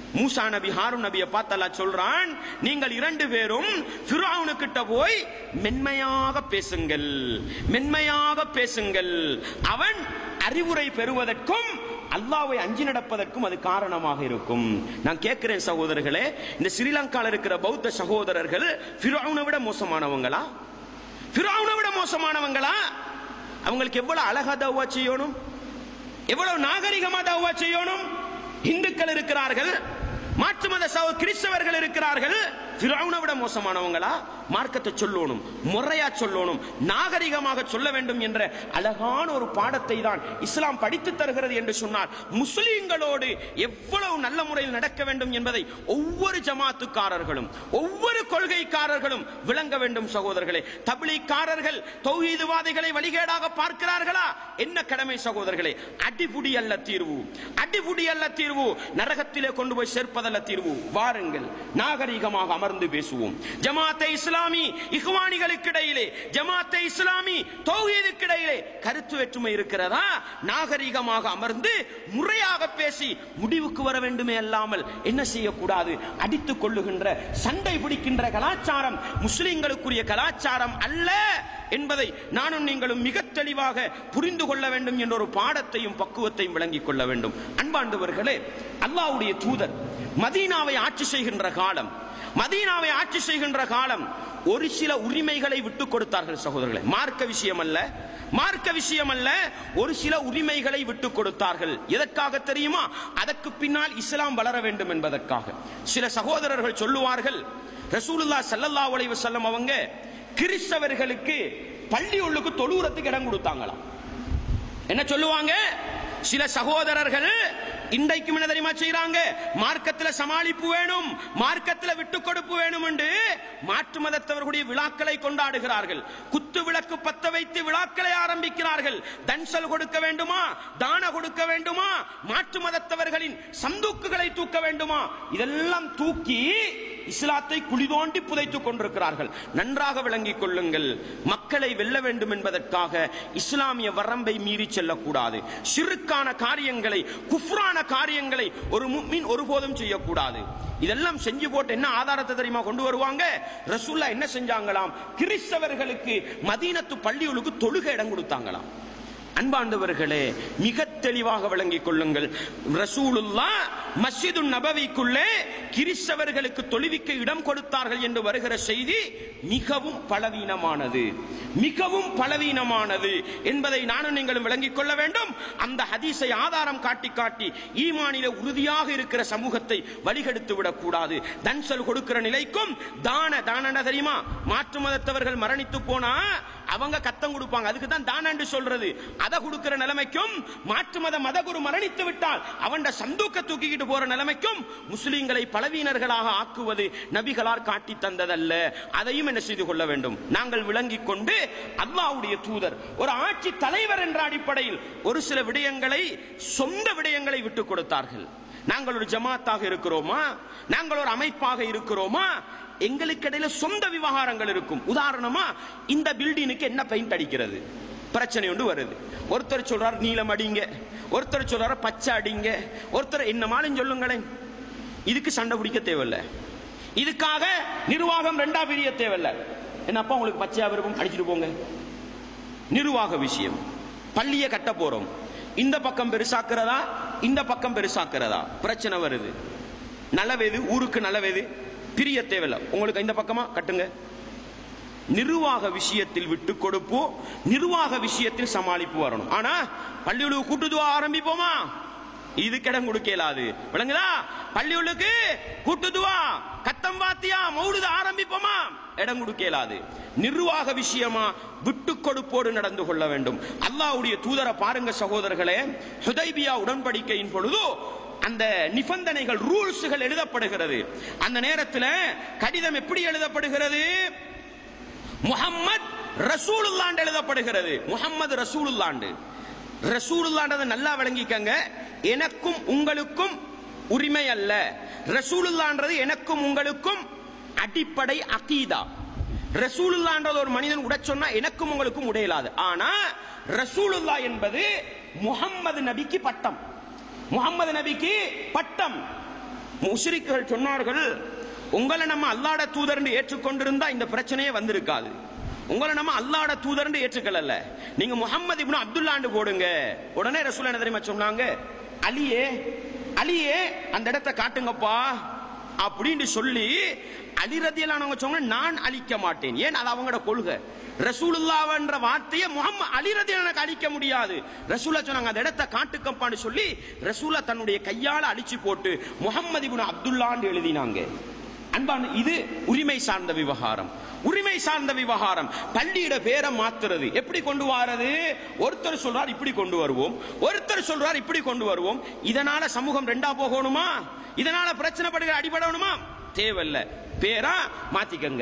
மூசா நபி ஹாரூன் நபியை பார்த்து அல்லாஹ் சொல்றான் நீங்கள் இரண்டு பேரும் ஃபிரௌனு கிட்ட போய் மென்மையாக பேசுங்கள் மென்மையாக பேசுங்கள் அவன் அறிவுரை பெறுவதற்கும் அல்லாவை அஞ்சி நடப்பதற்கும் அது காரணமாக இருக்கும் நான் கேட்கிறேன் சகோதரர்களே இந்த ஸ்ரீலங்கால இருக்கிற பௌத்த சகோதரர்கள் ஃபிரௌனை விட மோசமானவங்களா ஃபிரௌனை விட மோசமானவங்களா அவங்களுக்கு எவ்வளவு அழகா தவ்வா செய்யணும் எவ்வளவு நாகரிகமா தவ்வா செய்யணும் இந்துக்கள் இருக்கிறார்கள் மாற்று மத சகோ கிறிஸ்தவர்கள் இருக்கிறார்கள் ஃபிரௌனை விட மோசமானவங்களா மார்க்கத்தை சொல்லணும் முறையா சொல்லணும் நாகரிகமாக சொல்ல வேண்டும் என்ற அழகான ஒரு பாடத்தை தான் இஸ்லாம் படித்து தருகிறது என்று சொன்னால் முஸ்லிம்களோடு எவ்வளவு நல்ல முறையில் நடக்க வேண்டும் என்பதை ஒவ்வொரு ஜமாத்துக்காரர்களும் ஒவ்வொரு கொள்கைக்காரர்களும் விளங்க வேண்டும் சகோதரர்களே தபிலிக்காரர்கள் தௌஹீதுவாதிகளை வழிகேடாக பார்க்கிறார்களா என்ன கடமை சகோதரர்களே அடிபுடி அல்ல தீர்வு அடிபுடி அல்ல தீர்வு நரகத்திலே கொண்டு போய் சேர்ப்பதல்ல தீர்வு வாருங்கள் நாகரிகமாக அமர்ந்து பேசுவோம் ஜமாத்தை இஸ்லாமி இஹ்வானிகளுக்கு இடையிலே ஜமாத்தை இஸ்லாமி தௌஹீதுக்கு இடையிலே கருத்து வேற்றுமை இருக்கிறதா நாகரிகமாக அமர்ந்து முறையாக பேசி முடிவுக்கு வர வேண்டுமே அல்லாமல் என்ன செய்யக்கூடாது அடித்துக் கொள்ளுகின்ற சண்டை பிடிக்கின்ற கலாச்சாரம் முஸ்லிம்களுக்குரிய கலாச்சாரம் அல்ல என்பதை நானும் நீங்களும் மிக தெளிவாக புரிந்து கொள்ள வேண்டும் என்ற ஒரு பாடத்தையும் பக்குவத்தையும் விளங்கிக் கொள்ள வேண்டும் அன்பாண்டவர்களே அல்லாஹ்வுடைய தூதர் மதீனாவை ஆட்சி செய்கின்ற காலம் மதீனாவை ஆட்சி செய்கின்ற காலம் ஒரு சில உரிமைகளை விட்டுக் கொடுத்தார்கள் சகோதரர்களே மார்க்க விஷயம் அல்ல மார்க்க விஷயம் அல்ல ஒரு சில உரிமைகளை விட்டுக் கொடுத்தார்கள் எதற்காக தெரியுமா அதற்கு பின்னால் இஸ்லாம் வளர வேண்டும் என்பதற்காக சில சகோதரர்கள் சொல்லுவார்கள் ரசூலுல்லா ஸல்லல்லாஹு அலைஹி வஸல்லம் அவங்க கிறிஸ்தவர்களுக்கு பள்ளி உள்ளுக்கு தொழுவுறதுக்கு இடம் கொடுத்தாங்களாம் என்ன சொல்லுவாங்க சில சகோதரர்கள் இன்றைக்கும் என்ன தெரியுமா செய்யறாங்க மார்க்கத்துல சமாளிப்பு வேணும் மார்க்கத்துல விட்டு கொடுப்பு வேணும் என்று மாற்று மதத்தவர்களுடைய விழாக்களை கொண்டாடுகிறார்கள் குத்து விளக்கு பத்த வைத்து விழாக்களை ஆரம்பிக்கிறார்கள் தன்சல் கொடுக்க வேண்டுமா தான கொடுக்க வேண்டுமா மாற்று மதத்தவர்களின் சந்தூக்குகளை தூக்க வேண்டுமா இதெல்லாம் தூக்கி இஸ்லாத்தை குழி தோண்டி புதைத்துக் கொண்டிருக்கிறார்கள் நன்றாக விளங்கிக் கொள்ளுங்கள் மக்களை வெல்ல வேண்டும் என்பதற்காக இஸ்லாமிய வரம்பை மீறி செல்லக்கூடாது சிறுக்கான காரியங்களை குஃப்ரான காரியங்களை ஒரு முக்மின் ஒருபோதும் செய்யக்கூடாது இதெல்லாம் செஞ்சு போட்டு என்ன ஆதாரத்தை தெரியுமா கொண்டு வருவாங்க ரசூல்லா என்ன செஞ்சாங்களாம் கிறிஸ்தவர்களுக்கு மதீனத்து பள்ளிகளுக்கு தொழுகை இடம் கொடுத்தாங்களாம் அன்பாண்டவர்களே மிக தெளிவாக விளங்கிக் கொள்ளுங்கள் ரசூலுல்லா மஸ்ஜிது நபவிக்குள்ளே கிறிஸ்தவர்களுக்கு தொழுவிக்க இடம் கொடுத்தார்கள் என்று வருகிற செய்தி மிகவும் பலவீனமானது மிகவும் பலவீனமானது என்பதை நானும் நீங்களும் விளங்கிக் கொள்ள வேண்டும் அந்த ஹதீஸை ஆதாரம் காட்டி காட்டி ஈமானில உறுதியாக இருக்கிற சமூகத்தை வழிகெடுத்து விடக்கூடாது தன்சல் கொடுக்கிற நிலைக்கும் தான தான தெரியுமா மாற்று மதத்தவர்கள் மரணித்து போனா அவங்க கத்தம் கொடுப்பாங்க அதுக்கு தான் தானண்டு சொல்றது அதை கொடுக்கிற நிலைமைக்கும் மாற்று மத மதகுரு மரணித்து விட்டால் அவன் சந்தூக்க தூக்கிக்கிட்டு போற நிலைமைக்கும் முஸ்லிம்களை பலவீனர்களாக ஆக்குவது நபிகளார் காட்டி தந்ததல்ல அதையும் என்ன செய்து கொள்ள வேண்டும் நாங்கள் விளங்கிக் கொண்டு அல்லாஹ்வுடைய தூதர் ஒரு ஆட்சி தலைவர் என்ற அடிப்படையில் ஒரு சில விடயங்களை சொந்த விடயங்களை விட்டுக் கொடுத்தார்கள் நாங்கள் ஒரு ஜமாத்தாக இருக்கிறோமா நாங்கள் ஒரு அமைப்பாக இருக்கிறோமா எங்களுக்கு இடையில சொந்த விவகாரங்கள் இருக்கும் உதாரணமா இந்த பில்டினுக்கு என்ன பெயிண்ட் அடிக்கிறது பிரச்சனை ஒன்று வருது ஒருத்தர் சொல்றார் நீலம் அடிங்க ஒருத்தர் சொல்றாரு பச்சை அடிங்க ஒருத்தர் என்னமாலும் சொல்லுங்களேன் இதுக்கு சண்டை பிடிக்க தேவையில்ல இதுக்காக நிர்வாகம் ரெண்டா பிரிய தேவையில்ல என்னப்பா உங்களுக்கு பச்சையா விருப்பம் அடிச்சிட்டு போங்க நிர்வாக விஷயம் பள்ளியை கட்ட போறோம் இந்த பக்கம் பெருசாக்குறதா இந்த பக்கம் பெருசாக்குறதா பிரச்சனை வருது நல்லவேது ஊருக்கு நல்லவேது பிரிய தேவையில்ல உங்களுக்கு இந்த பக்கமா கட்டுங்க நிர்வாக விஷயத்தில் விட்டு கொடுப்போ நிர்வாக விஷயத்தில் சமாளிப்பு வரணும் ஆனா பள்ளியுழு கூட்டுதுவா ஆரம்பிப்போமா இது கிடம் கொடுக்க இயலாது விளங்குதா பள்ளியுள்ளுக்கு கூட்டுதுவா கத்தம் பாத்தியா மௌடுத ஆரம்பிப்போமா இடம் கொடுக்க இயலாது நிர்வாக விஷயமா விட்டு கொடுப்போடு நடந்து கொள்ள வேண்டும் அல்லாஹ்வுடைய தூதரை பாருங்க சகோதரர்களே ஹுதைபியா உடன்படிக்கையின் பொழுது அந்த நிபந்தனைகள் ரூல்ஸ்கள் எழுதப்படுகிறது அந்த நேரத்தில் கடிதம் எப்படி எழுதப்படுகிறது முஹம்மத் ரசூலுல்லாண்டு எழுதப்படுகிறது முஹம்மது ரசூலுல்லாண்டு ரசூலுல்லாண்டதை நல்லா விளங்கிக்கங்க எனக்கும் உங்களுக்கும் உரிமை அல்ல ரசூலுல்லான்றது எனக்கும் உங்களுக்கும் அடிப்படை அகீதா ரசூலுல்லான்றது ஒரு மனிதன் உட சொன்னா எனக்கும் உங்களுக்கும் உடையலாது ஆனா ரசூலுல்லா என்பது முகம்மது நபிக்கு பட்டம் முகம்மது நபிக்கு பட்டம் முஷ்ரிக்குகள் சொன்னார்கள் உங்களை நம்ம அல்லாட தூதர்னு ஏற்றுக்கொண்டிருந்தா இந்த பிரச்சனையே வந்திருக்காது உங்களை நம்ம அல்லாட தூதர்னு ஏற்றுக்கல நீங்க முகமது இப்னு அப்துல்லாண்டு போடுங்க உடனே ரசூல் என்ன தெரியுமா சொன்னாங்க அலியே அலியே அந்த இடத்தை காட்டுங்கப்பா அப்படின்னு சொல்லி அலி ரத்தியலானவங்க சொன்ன நான் அழிக்க மாட்டேன் ஏன் அது அவங்களோட கொள்கை ரசூலுல்லாவன்ற வார்த்தையை முகமது அலி ரத்தியலானுக்கு அழிக்க முடியாது ரசூலா சொன்னாங்க அந்த இடத்தை காட்டுக்கப்பான்னு சொல்லி ரசூலா தன்னுடைய கையால அழிச்சு போட்டு முகமது இப்னு அப்துல்லான்னு எழுதினாங்க அன்பான இது உரிமை சார்ந்த விவகாரம் உரிமை சார்ந்த விவகாரம் பள்ளியிட பேரை மாத்துறது எப்படி கொண்டு வாரது ஒருத்தர் சொல்றார் இப்படி கொண்டு வருவோம் ஒருத்தர் சொல்றார் இப்படி கொண்டு வருவோம் இதனால சமூகம் ரெண்டா போகணுமா இதனால பிரச்சனை படுகிற அடிபடணுமா தேவையில்ல பேரா மாத்திக்கங்க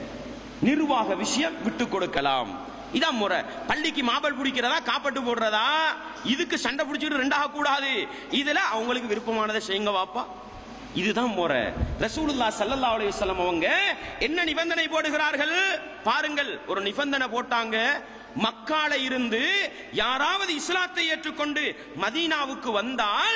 நிர்வாக விஷயம் விட்டு கொடுக்கலாம் இதான் முறை பள்ளிக்கு மாபல் பிடிக்கிறதா காப்பட்டு போடுறதா இதுக்கு சண்டை பிடிச்சிட்டு ரெண்டாக கூடாது இதுல அவங்களுக்கு விருப்பமானதை செய்யுங்க வாப்பா இதுதான் முறை ரசூலுல்லா ஸல்லல்லாஹு அலைஹி வஸல்லம் அவங்க என்ன நிபந்தனை போடுகிறார்கள் பாருங்கள் ஒரு நிபந்தனை போட்டாங்க மக்கால இருந்து யாராவது இஸ்லாத்தை ஏற்றுக்கொண்டு மதீனாவுக்கு வந்தால்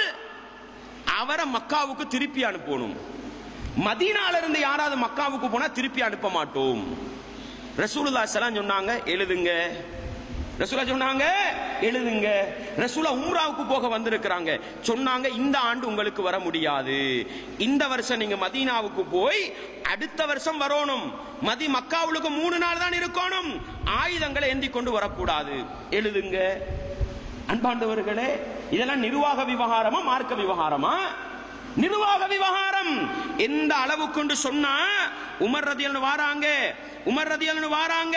அவரை மக்காவுக்கு திருப்பி அனுப்பணும் மதீனால இருந்து யாராவது மக்காவுக்கு போனா திருப்பி அனுப்ப மாட்டோம் ரசூலுல்லா ஸலாம் சொன்னாங்க எழுதுங்க ரசூலா சொன்னாங்க எழுதுங்க ரசூலா உம்ராவுக்கு போக வந்திருக்கிறாங்க சொன்னாங்க இந்த ஆண்டு உங்களுக்கு வர முடியாது இந்த வருஷம் நீங்க மதீனாவுக்கு போய் அடுத்த வருஷம் வரணும் மதி மக்காவுக்கு மூணு நாள் தான் இருக்கணும் ஆயுதங்களை ஏந்தி கொண்டு வரக்கூடாது எழுதுங்க அன்பாண்டவர்களே இதெல்லாம் நிர்வாக விவகாரமா மார்க்க விவகாரமா நிர்வாக விவகாரம் எந்த அளவுக்கு சொன்னா உமர் ரதியல்னு வாராங்க உமர் ரதியல்னு வாராங்க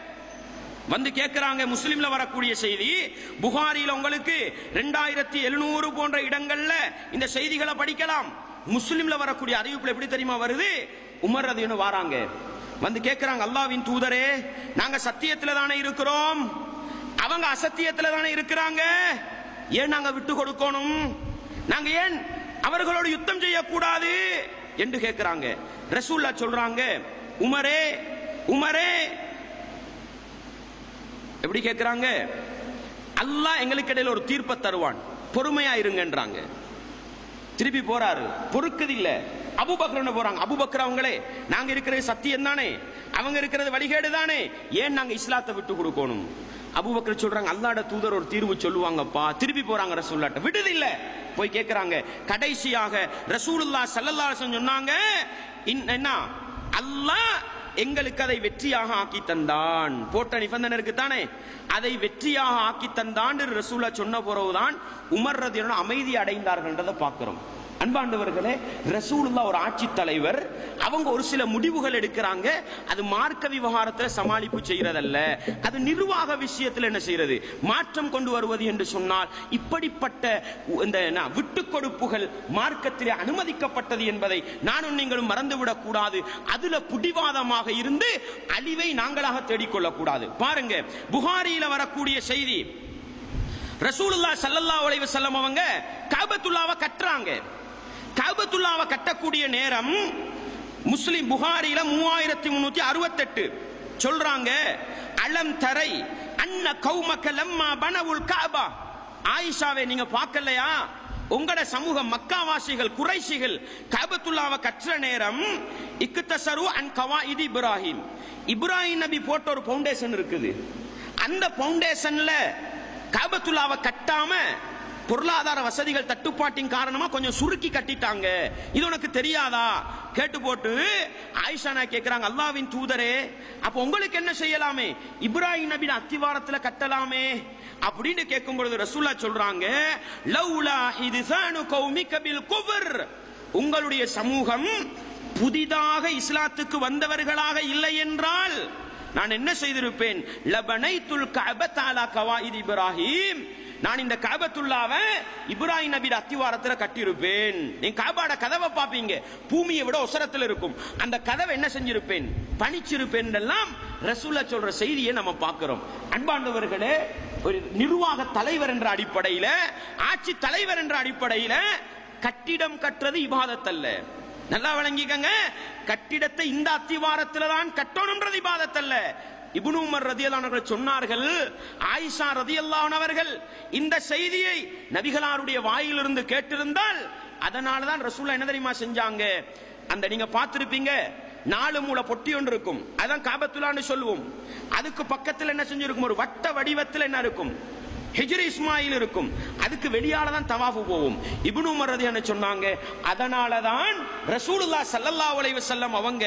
வந்து கேட்கிறாங்க முஸ்லிம்ல வரக்கூடிய செய்தி புகாரில உங்களுக்கு ரெண்டாயிரத்தி எழுநூறு போன்ற இடங்கள்ல இந்த செய்திகளை படிக்கலாம் முஸ்லிம்ல வரக்கூடிய அறிவிப்புல எப்படி தெரியுமா வருது உமர் ரதியன்னு வாராங்க வந்து கேட்கிறாங்க அல்லாவின் தூதரே நாங்க சத்தியத்துல தானே இருக்கிறோம் அவங்க அசத்தியத்துல தானே இருக்கிறாங்க ஏன் நாங்க விட்டு கொடுக்கணும் நாங்க ஏன் அவர்களோடு யுத்தம் செய்யக்கூடாது என்று கேட்கிறாங்க ரசூல்லா சொல்றாங்க உமரே உமரே எப்படி கேட்கிறாங்க அல்லாஹ் எங்களுக்கு இடையில ஒரு தீர்ப்பை தருவான் பொறுமையா இருங்கன்றாங்க திருப்பி போறாரு பொறுக்குது இல்ல அபுபக்கர் போறாங்க அபுபக்கர் அவங்களே நாங்க இருக்கிறது சத்தியம் தானே அவங்க இருக்கிறது வழிகேடு தானே ஏன் நாங்க இஸ்லாத்தை விட்டு கொடுக்கணும் அபுபக்கர் சொல்றாங்க அல்லாட தூதர் ஒரு தீர்வு சொல்லுவாங்கப்பா திருப்பி போறாங்க ரசூல்லாட்ட விடுது இல்ல போய் கேக்குறாங்க கடைசியாக ரசூலுல்லா ஸல்லல்லாஹு அலைஹி வஸல்லம் சொன்னாங்க இன்- என்ன அல்லாஹ் எங்களுக்கு அதை வெற்றியாக ஆக்கி தந்தான் போட்ட நிபந்தனை இருக்கு தானே அதை வெற்றியாக ஆக்கி தந்தான் ரசூலா சொன்ன பிறகுதான் உமர் ரதியோட அமைதி அடைந்தார்கள்ன்றதை பார்க்கிறோம் அன்பாண்டவர்களே ரசூலுல்லா ஒரு ஆட்சி தலைவர் அவங்க ஒரு சில முடிவுகள் எடுக்கிறாங்க அது மார்க்க விவகாரத்தில் சமாளிப்பு செய்யறதல்ல அது நிர்வாக விஷயத்தில் என்ன செய்யறது மாற்றம் கொண்டு வருவது என்று சொன்னால் இப்படிப்பட்ட இந்த என்ன, விட்டுக் கொடுப்புகள் மார்க்கத்திலே அனுமதிக்கப்பட்டது என்பதை நானும் நீங்களும் மறந்துவிடக் கூடாது அதுல புடிவாதமாக இருந்து அழிவை நாங்களாக தேடிக்கொள்ளக் கூடாது பாருங்க புகாரியில வரக்கூடிய செய்தி ரசூலுல்லா ஸல்லல்லாஹு அலைஹி வஸல்லம் அவங்க கஅபத்துல்லாவை கட்டுறாங்க கஅபத்துல்லாவை கட்டக்கூடிய நேரம் முஸ்லிம் புகாரில மூவாயிரத்தி முன்னூத்தி அறுபத்தெட்டு சொல்றாங்க அலம் தரை அன்ன கௌமக்க லம்மா பனவுல் கஅபா ஆயிஷாவை நீங்க பார்க்கலையா உங்களோட சமூகம் மக்காவாசிகள் குறைசிகள் கஅபத்துல்லாவை கற்ற நேரம் இக்குத்தசரு அன் கவாயிதி இப்ராஹிம் இப்ராஹிம் நபி போட்ட ஒரு பவுண்டேஷன் இருக்குது அந்த பவுண்டேஷன்ல காபத்துல்லாவை கட்டாம பொருளாதார வசதிகள் தட்டுப்பாட்டின் காரணமா கொஞ்சம் சுருக்கி கட்டிட்டாங்க இது உனக்கு தெரியாதா கேட்டு போட்டு ஆயிஷா நான் கேக்குறாங்க அல்லாவின் தூதரே அப்ப உங்களுக்கு என்ன செய்யலாமே இப்ராஹிம் நபின் அத்திவாரத்துல கட்டலாமே அப்படின்னு கேட்கும் பொழுது ரசூல்லா சொல்றாங்க லவ்லா இது கௌமிக பில் குஃபர் உங்களுடைய சமூகம் புதிதாக இஸ்லாத்துக்கு வந்தவர்களாக இல்லை என்றால் நான் என்ன செய்திருப்பேன் லபனைத்துல் கஅபத்தாலா கவாயித் இப்ராஹிம் நான் இந்த கஅபத்துல்லாவை இப்ராஹிம் நபி அத்திவாரத்துல கட்டியிருப்பேன் நீங்க கஅபாட கதவை பாப்பீங்க பூமியை விட உசரத்தில் இருக்கும் அந்த கதவை என்ன செஞ்சிருப்பேன் பணிச்சிருப்பேன் எல்லாம் ரசூலா சொல்ற செய்தியை நம்ம பார்க்கிறோம் அன்பாண்டவர்களே ஒரு நிர்வாக தலைவர் என்ற அடிப்படையில ஆட்சி தலைவர் என்ற அடிப்படையில கட்டிடம் கட்டுறது இபாதத் அல்ல நல்லா விளங்கிக்கங்க கட்டிடத்தை இந்த அத்திவாரத்துல தான் கட்டணும்ன்றது இபாதத் அல்ல இப்னு உமர் ரதியல்லானவர்கள் சொன்னார்கள் ஆயிஷா ரதியல்லானவர்கள் இந்த செய்தியை நபிகளாருடைய வாயிலிருந்து கேட்டிருந்தால் அதனால தான் ரசூல்லா என்ன தெரியுமா செஞ்சாங்க அந்த நீங்க பார்த்திருப்பீங்க நாலு மூல பொட்டி ஒன்று இருக்கும் அதான் காபத்துலான்னு சொல்லுவோம் அதுக்கு பக்கத்தில் என்ன செஞ்சிருக்கும் ஒரு வட்ட வடிவத்தில் என்ன இருக்கும் ஹிஜ்ரி இஸ்மாயில் இருக்கும் அதுக்கு வெளியால தான் தவாஃபு போகும் இப்னு உமர் ரதியான சொன்னாங்க அதனால தான் ரசூலுல்லாஹ் ஸல்லல்லாஹு அலைஹி வஸல்லம் அவங்க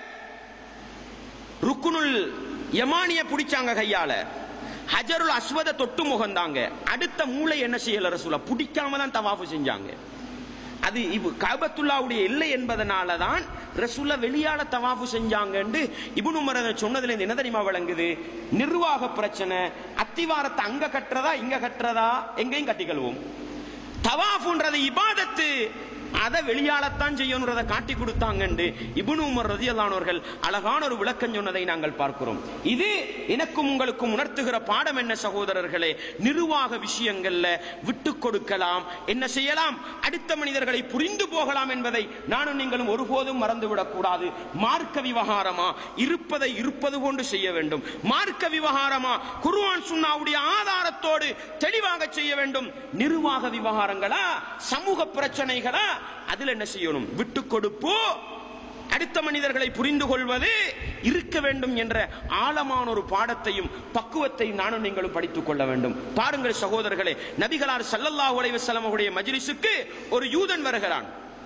ருக்குனுல் யமானிய பிடிச்சாங்க கையால ஹஜருல் அஸ்வத தொட்டு முகந்தாங்க அடுத்த மூளை என்ன செய்யல ரசூலா பிடிக்காம தான் தவாஃபு செஞ்சாங்க அது இவ் காபத்துல்லாவுடைய எல்லை என்பதனால தான் ரசூல்லா வெளியால தவாஃபு செஞ்சாங்கன்னு இப்னு உமர் அதை சொன்னதுல இருந்து என்ன தெரியுமா விளங்குது நிர்வாக பிரச்சனை அத்திவாரத்தை அங்க கட்டுறதா இங்க கட்டுறதா எங்கேயும் கட்டிக்கொள்வோம் தவாஃபுன்றது இபாதத்து அதை வெளியாளத்தான் செய்யணுன்றதை காட்டி கொடுத்தாங்கண்டு இப்னு உமர் ரதியல்லானவர்கள் அழகான ஒரு விளக்கம் சொன்னதை நாங்கள் பார்க்கிறோம் இது எனக்கும் உங்களுக்கும் உணர்த்துகிற பாடம் என்ன சகோதரர்களே நிர்வாக விஷயங்கள்ல விட்டு கொடுக்கலாம் என்ன செய்யலாம் அடுத்த மனிதர்களை புரிந்து போகலாம் என்பதை நானும் நீங்களும் ஒருபோதும் மறந்துவிடக் கூடாது மார்க்க விவகாரமா இருப்பதை இருப்பது கொண்டு செய்ய வேண்டும் மார்க்க விவகாரமா குர்ஆன் சுன்னாவுடைய ஆதாரத்தோடு தெளிவாக செய்ய வேண்டும் நிர்வாக விவகாரங்களா சமூக பிரச்சனைகளா அதுல என்ன செய்யணும் விட்டு கொடுப்போ அடுத்த மனிதர்களை புரிந்து கொள்வது இருக்க வேண்டும் என்ற ஆழமான ஒரு பாடத்தையும் பக்குவத்தையும் நானும் நீங்களும் படித்துக் கொள்ள வேண்டும் பாருங்கள் சகோதரர்களே நபிகளார் ஸல்லல்லாஹு அலைஹி வஸல்லம் அவருடைய மஜ்லிஸுக்கு ஒரு யூதன் வருகிறான்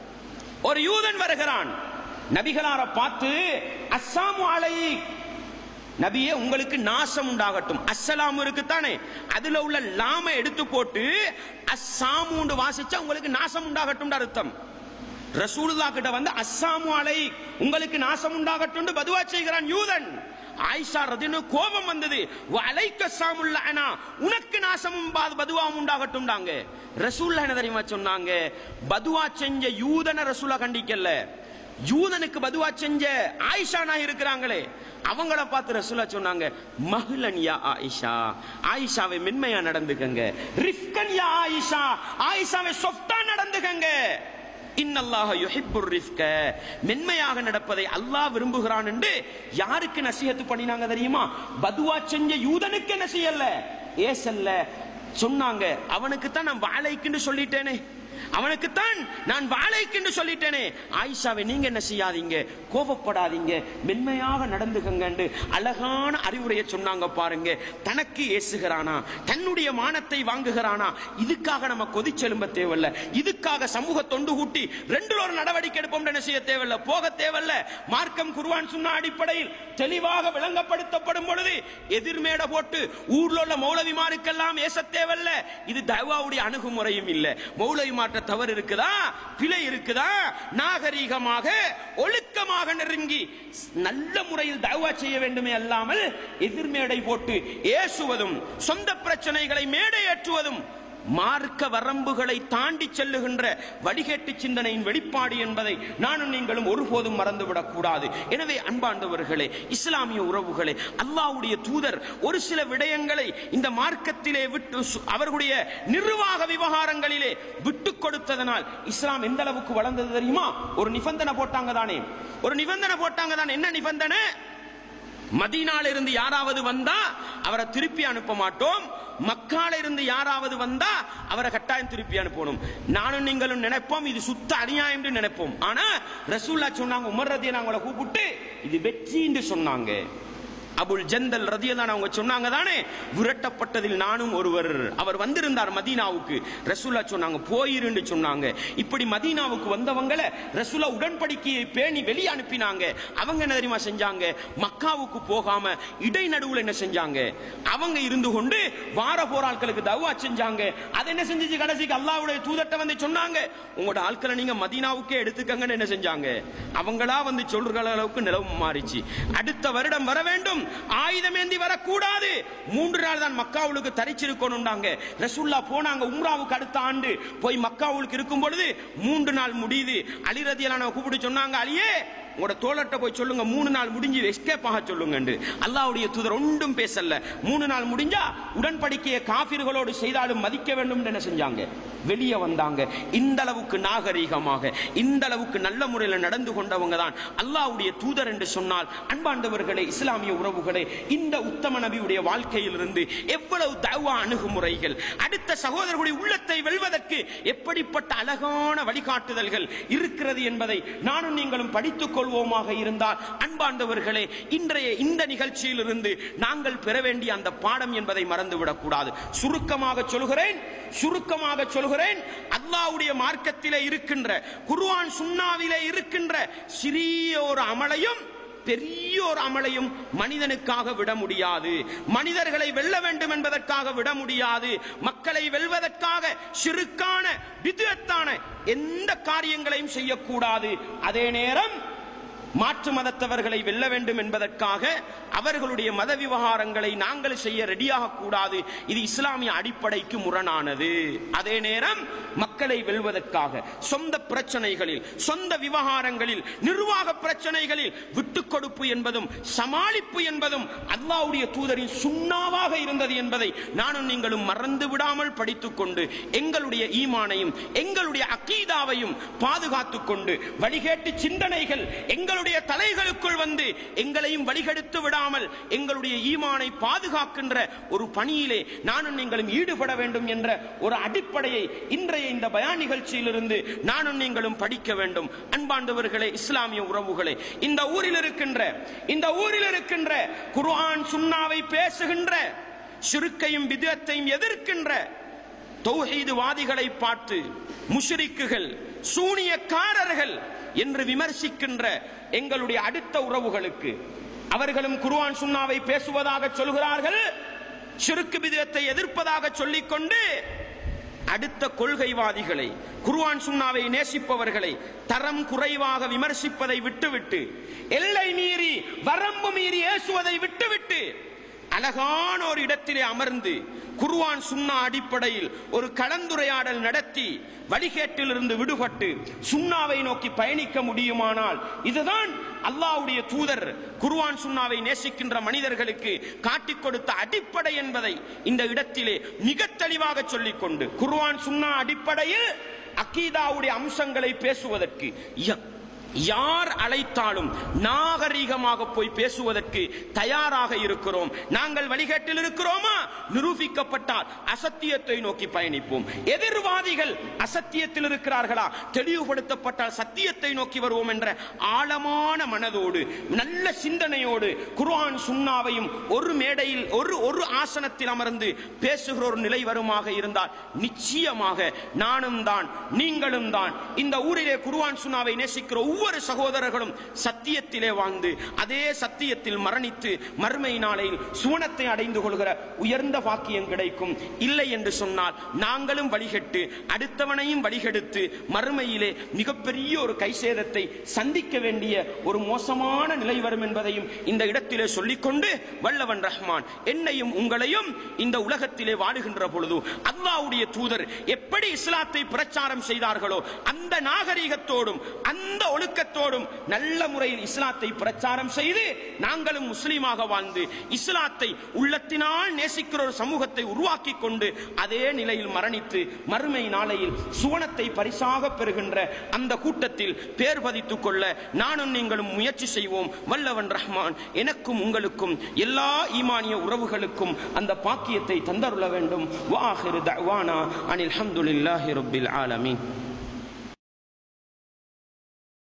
ஒரு யூதன் வருகிறான் நபிகளாரை பார்த்து அஸ்ஸாமு அலைக் நபியே உங்களுக்கு நாசம் உண்டாகட்டும் அஸ்ஸலாமு இருக்குத்தானே அதுல உள்ள லாம எடுத்து போட்டு அஸ்ஸாமுண்டு வாசிச்சா உங்களுக்கு நாசம் உண்டாகட்டும் அர்த்தம் ரசூலுல்லா கிட்ட வந்து அஸ்ஸாமு அலை உங்களுக்கு நாசம் உண்டாகட்டும் பதுவா செய்கிறான் யூதன் ஆயிஷா ரதினு கோபம் வந்தது அலைக்க சாமுல்ல அனா உனக்கு நாசமும் பா- பதுவாவும் உண்டாகட்டும் ரசூல்லா என்ன தெரியுமா சொன்னாங்க பதுவா செஞ்ச யூதனை ரசூலா கண்டிக்கல யூதனுக்கு பதுவா செஞ்ச ஆயிஷா நான் இருக்கிறாங்களே அவங்கள பார்த்து ரசூலா சொன்னாங்க மஹ்லன் யா ஆயிஷா ஆயிஷாவை மென்மையா நடந்துக்கங்க ரிஃப்கன் யா ஆயிஷா ஆயிஷாவை சொஃப்டா நடந்துக்கங்க இன்னல்லாஹ யுஹிப்புர் ரிஃப்க மென்மையாக நடப்பதை அல்லாஹ் விரும்புகிறான் என்று யாருக்கு நசிஹத்து பண்ணினாங்க தெரியுமா பதுவா செஞ்ச யூதனுக்கு என்ன செய்யல ஏசல்ல சொன்னாங்க அவனுக்கு தான் நான் வாழைக்குன்னு சொல்லிட்டேனே அவனுக்குத்தான் நான் வாழைக்கென்று சொல்லிட்டேனே ஆயிஷாவை நீங்க என்ன செய்யாதீங்க கோபப்படாதீங்க மென்மையாக நடந்துக்கங்கன்னு அழகான அறிவுரையை சொன்னாங்க பாருங்க தனக்கு ஏசுகிறானா தன்னுடைய மானத்தை வாங்குகிறானா இதுக்காக நம்ம கொதிச்செலும்ப தேவையில்ல இதுக்காக சமூக தொண்டு கூட்டி ரெண்டு ஒரு நடவடிக்கை எடுப்போம் என்ன செய்ய தேவையில்ல போக தேவையில்ல மார்க்கம் குருவான் சொன்ன அடிப்படையில் தெளிவாக விளங்கப்படுத்தப்படும் பொழுது எதிர்மேட போட்டு ஊர்ல உள்ள மௌலவிமாருக்கெல்லாம் ஏச தேவையில்ல இது தவாவுடைய அணுகுமுறையும் இல்ல மௌலவிமாற்ற தவறு இருக்குதா பிழை இருக்குதா நாகரீகமாக ஒழுக்கமாக நெருங்கி நல்ல முறையில் தவா செய்ய வேண்டுமே அல்லாமல் எதிர்மேடை போட்டு ஏசுவதும் சொந்த பிரச்சனைகளை மேடையேற்றுவதும் மார்க்க வரம்புகளை தாண்டி செல்லுகின்ற வடிகேட்டு சிந்தனையின் வெளிப்பாடு என்பதை நானும் நீங்களும் ஒருபோதும் மறந்துவிடக் கூடாது எனவே அன்பாண்டவர்களே இஸ்லாமிய உறவுகளே அல்லாஹ்வுடைய தூதர் ஒரு சில விடயங்களை இந்த மார்க்கத்திலே விட்டு சு- அவர்களுடைய நிர்வாக விவகாரங்களிலே விட்டு கொடுத்ததனால் இஸ்லாம் எந்த அளவுக்கு வளர்ந்தது தெரியுமா ஒரு நிபந்தனை போட்டாங்க தானே ஒரு நிபந்தனை போட்டாங்க தானே என்ன நிபந்தனை மதீனால இருந்து யாராவது வந்தா அவரை திருப்பி அனுப்ப மாட்டோம் மக்கால இருந்து யாராவது வந்தா அவரை கட்டாயம் திருப்பி அனுப்பணும் நானும் நீங்களும் நினைப்போம் இது சுத்த அநியாயம் என்று நினைப்போம் ஆனா ரசூல்லா சொன்னாங்க உமர் ரதியை நாங்களை கூப்பிட்டு இது வெற்றி என்று சொன்னாங்க அபுல் ஜந்தல் ரதியதான் அவங்க சொன்னாங்க தானே விரட்டப்பட்டதில் நானும் ஒருவர் அவர் வந்திருந்தார் மதீனாவுக்கு ரசூலா சொன்னாங்க போயிருன்னு சொன்னாங்க இப்படி மதீனாவுக்கு வந்தவங்களை ரசூலா உடன்படிக்கையை பேணி வெளியே அனுப்பினாங்க அவங்க என்ன தெரியுமா செஞ்சாங்க மக்காவுக்கு போகாம இடைநடுவுல என்ன செஞ்சாங்க அவங்க இருந்து கொண்டு வார போராட்களுக்கு தவா செஞ்சாங்க அது என்ன செஞ்சுச்சு கடைசிக்கு அல்லாஹ்வுடைய தூதர்ட்ட வந்து சொன்னாங்க உங்களோட ஆட்களை நீங்க மதீனாவுக்கே எடுத்துக்கங்கன்னு என்ன செஞ்சாங்க அவங்களா வந்து சொல்ற அளவுக்கு நிலவு மாறிச்சு அடுத்த வருடம் வர வேண்டும் ஆயுதமேந்தி வரக்கூடாது மூன்று நாள் தான் மக்காவுக்கு தரிச்சிருக்கணும்டாங்க ரசூல்லா போனாங்க உம்ராவுக்கு அடுத்த ஆண்டு போய் மக்காவுக்கு இருக்கும் பொழுது மூன்று நாள் முடியுது அலி ரதியலான கூப்பிட்டு சொன்னாங்க அலியே உங்களோட தோழர்ட்ட போய் சொல்லுங்க மூணு நாள் முடிஞ்சு எஸ்கேப் ஆக சொல்லுங்க அல்லாவுடைய தூதர் ஒன்றும் பேசல மூணு நாள் முடிஞ்சா உடன்படிக்கையை காபிர்களோடு செய்தாலும் மதிக்க வேண்டும் என்று என்ன செஞ்சாங்க வெளியே வந்தாங்க இந்த அளவுக்கு நாகரீகமாக இந்த அளவுக்கு நல்ல முறையில் நடந்து கொண்டவங்க தான் அல்லாவுடைய தூதர் என்று சொன்னால் அன்பாண்டவர்களே இஸ்லாமிய உறவுகளே இந்த உத்தம நபியுடைய வாழ்க்கையிலிருந்து எவ்வளவு தவா அணுகுமுறைகள் அடுத்த சகோதரர்களுடைய உள்ளத்தை வெல்வதற்கு எப்படிப்பட்ட அழகான வழிகாட்டுதல்கள் இருக்கிறது என்பதை நானும் நீங்களும் படித்துக் கொள்வோமாக இருந்தால் அன்பாண்டவர்களே இன்றைய இந்த நிகழ்ச்சியிலிருந்து நாங்கள் பெற வேண்டிய அந்த பாடம் என்பதை மறந்துவிடக் கூடாது சுருக்கமாக சொல்கிறேன் சுருக்கமாக சொல்கிறேன் அல்லாவுடைய மார்க்கத்திலே இருக்கின்ற குர்ஆன் சுன்னாவிலே இருக்கின்ற சிறிய ஒரு அமலையும் பெரிய ஒரு அமலையும் மனிதனுக்காக விட முடியாது மனிதர்களை வெல்ல வேண்டும் என்பதற்காக விட முடியாது மக்களை வெல்வதற்காக சிறுக்கான விதத்தான எந்த காரியங்களையும் செய்யக்கூடாது அதே நேரம் மாற்று மதத்தவர்களை வெல்ல வேண்டும் என்பதற்காக அவர்களுடைய மத விவகாரங்களை நாங்கள் செய்ய ரெடியாக கூடாது இது இஸ்லாமிய அடிப்படைக்கு முரணானது அதே நேரம் மக்களை வெல்வதற்காக சொந்த பிரச்சனைகளில் சொந்த விவகாரங்களில் நிர்வாக பிரச்சனைகளில் விட்டுக் கொடுப்பு என்பதும் சமாளிப்பு என்பதும் அல்லாவுடைய தூதரின் சுண்ணாவாக இருந்தது என்பதை நானும் நீங்களும் மறந்து விடாமல் படித்துக் கொண்டு எங்களுடைய ஈமானையும் எங்களுடைய அக்கீதாவையும் பாதுகாத்துக் கொண்டு வழிகேட்டு சிந்தனைகள் எங்களுடைய தலைகளுக்குள் வந்து எங்களையும் வழிகெடுத்து விடாமல் எங்களுடைய ஈமானை பாதுகாக்கின்ற ஒரு பணியிலே நானும் நீங்களும் ஈடுபட வேண்டும் என்ற ஒரு அடிப்படையை இன்றைய இந்த பயான் நிகழ்ச்சியிலிருந்து நானும் நீங்களும் படிக்க வேண்டும் அன்பாண்டவர்களே இஸ்லாமிய உறவுகளே இந்த ஊரில் இருக்கின்ற இந்த ஊரில் இருக்கின்ற குர்ஆன் சுன்னாவை பேசுகின்ற சிறுக்கையும் விதத்தையும் எதிர்க்கின்ற தௌஹீதுவாதிகளை பார்த்து முஷ்ரிக்குகள் சூனியக்காரர்கள் என்று விமர்சிக்கின்ற எங்களுடைய அடுத்த உறவுகளுக்கு அவர்களும் குர்ஆன் சுன்னாவை பேசுவதாக சொல்கிறார்கள் சிறுக்கு விதத்தை எதிர்ப்பதாக சொல்லிக்கொண்டு அடுத்த கொள்கைவாதிகளை குர்ஆன் சுன்னாவை நேசிப்பவர்களை தரம் குறைவாக விமர்சிப்பதை விட்டுவிட்டு எல்லை மீறி வரம்பு மீறி ஏசுவதை விட்டுவிட்டு அழகான ஒரு இடத்திலே அமர்ந்து குர்ஆன் சுன்னா அடிப்படையில் ஒரு கலந்துரையாடல் நடத்தி வழிகேட்டிலிருந்து விடுபட்டு சுன்னாவை நோக்கி பயணிக்க முடியுமானால் இதுதான் அல்லாஹ்வுடைய தூதர் குர்ஆன் சுன்னாவை நேசிக்கின்ற மனிதர்களுக்கு காட்டிக் கொடுத்த அடிப்படை என்பதை இந்த இடத்திலே மிக தெளிவாக சொல்லிக்கொண்டு குர்ஆன் சுன்னா அடிப்படையில் அக்கீதாவுடைய அம்சங்களை பேசுவதற்கு ய- யார் அழைத்தாலும் நாகரீகமாக போய் பேசுவதற்கு தயாராக இருக்கிறோம் நாங்கள் வழிகேட்டில் இருக்கிறோமா நிரூபிக்கப்பட்டால் அசத்தியத்தை நோக்கி பயணிப்போம் எதிர்வாதிகள் அசத்தியத்தில் இருக்கிறார்களா தெளிவுபடுத்தப்பட்டால் சத்தியத்தை நோக்கி வருவோம் என்ற ஆழமான மனதோடு நல்ல சிந்தனையோடு குர்ஆன் சுன்னாவையும் ஒரு மேடையில் ஒரு ஒரு ஆசனத்தில் அமர்ந்து பேசுகிற ஒரு நிலை வருமாக இருந்தால் நிச்சயமாக நானும் தான் நீங்களும் தான் இந்த ஊரிலே குர்ஆன் சுன்னாவை நேசிக்கிற ஒவ்வொரு சகோதரர்களும் சத்தியத்திலே வாழ்ந்து அதே சத்தியத்தில் மரணித்து மறுமை நாளையில் சுவனத்தை அடைந்து கொள்கிற உயர்ந்த பாக்கியம் கிடைக்கும் இல்லை என்று சொன்னால் நாங்களும் வழிகட்டு அடுத்தவனையும் வழிகெடுத்து மறுமையிலே மிகப்பெரிய ஒரு கைசேதத்தை சந்திக்க வேண்டிய ஒரு மோசமான நிலை வரும் என்பதையும் இந்த இடத்திலே சொல்லிக்கொண்டு வல்லவன் ரஹ்மான் என்னையும் உங்களையும் இந்த உலகத்திலே வாழுகின்ற பொழுது அல்லாஹ்வுடைய தூதர் எப்படி இஸ்லாத்தை பிரச்சாரம் செய்தார்களோ அந்த நாகரிகத்தோடும் அந்த ஒழுக்கத்தோடும் நல்ல முறையில் இஸ்லாத்தை பிரச்சாரம் செய்து நாங்களும் முஸ்லீமாக வாழ்ந்து இஸ்லாத்தை உள்ளத்தினால் நேசிக்கிற ஒரு சமூகத்தை உருவாக்கி கொண்டு அதே நிலையில் மரணித்து மறுமை நாளையில் சுவனத்தை பரிசாக பெறுகின்ற அந்த கூட்டத்தில் பேர் பதித்துக் கொள்ள நானும் நீங்களும் முயற்சி செய்வோம் வல்லவன் ரஹ்மான் எனக்கும் உங்களுக்கும் எல்லா ஈமானிய உறவுகளுக்கும் அந்த பாக்கியத்தை தந்தருள வேண்டும் வாஹிரு தஅவானா அனில் ஹம்துலில்லாஹி ரப்பில் ஆலமீன்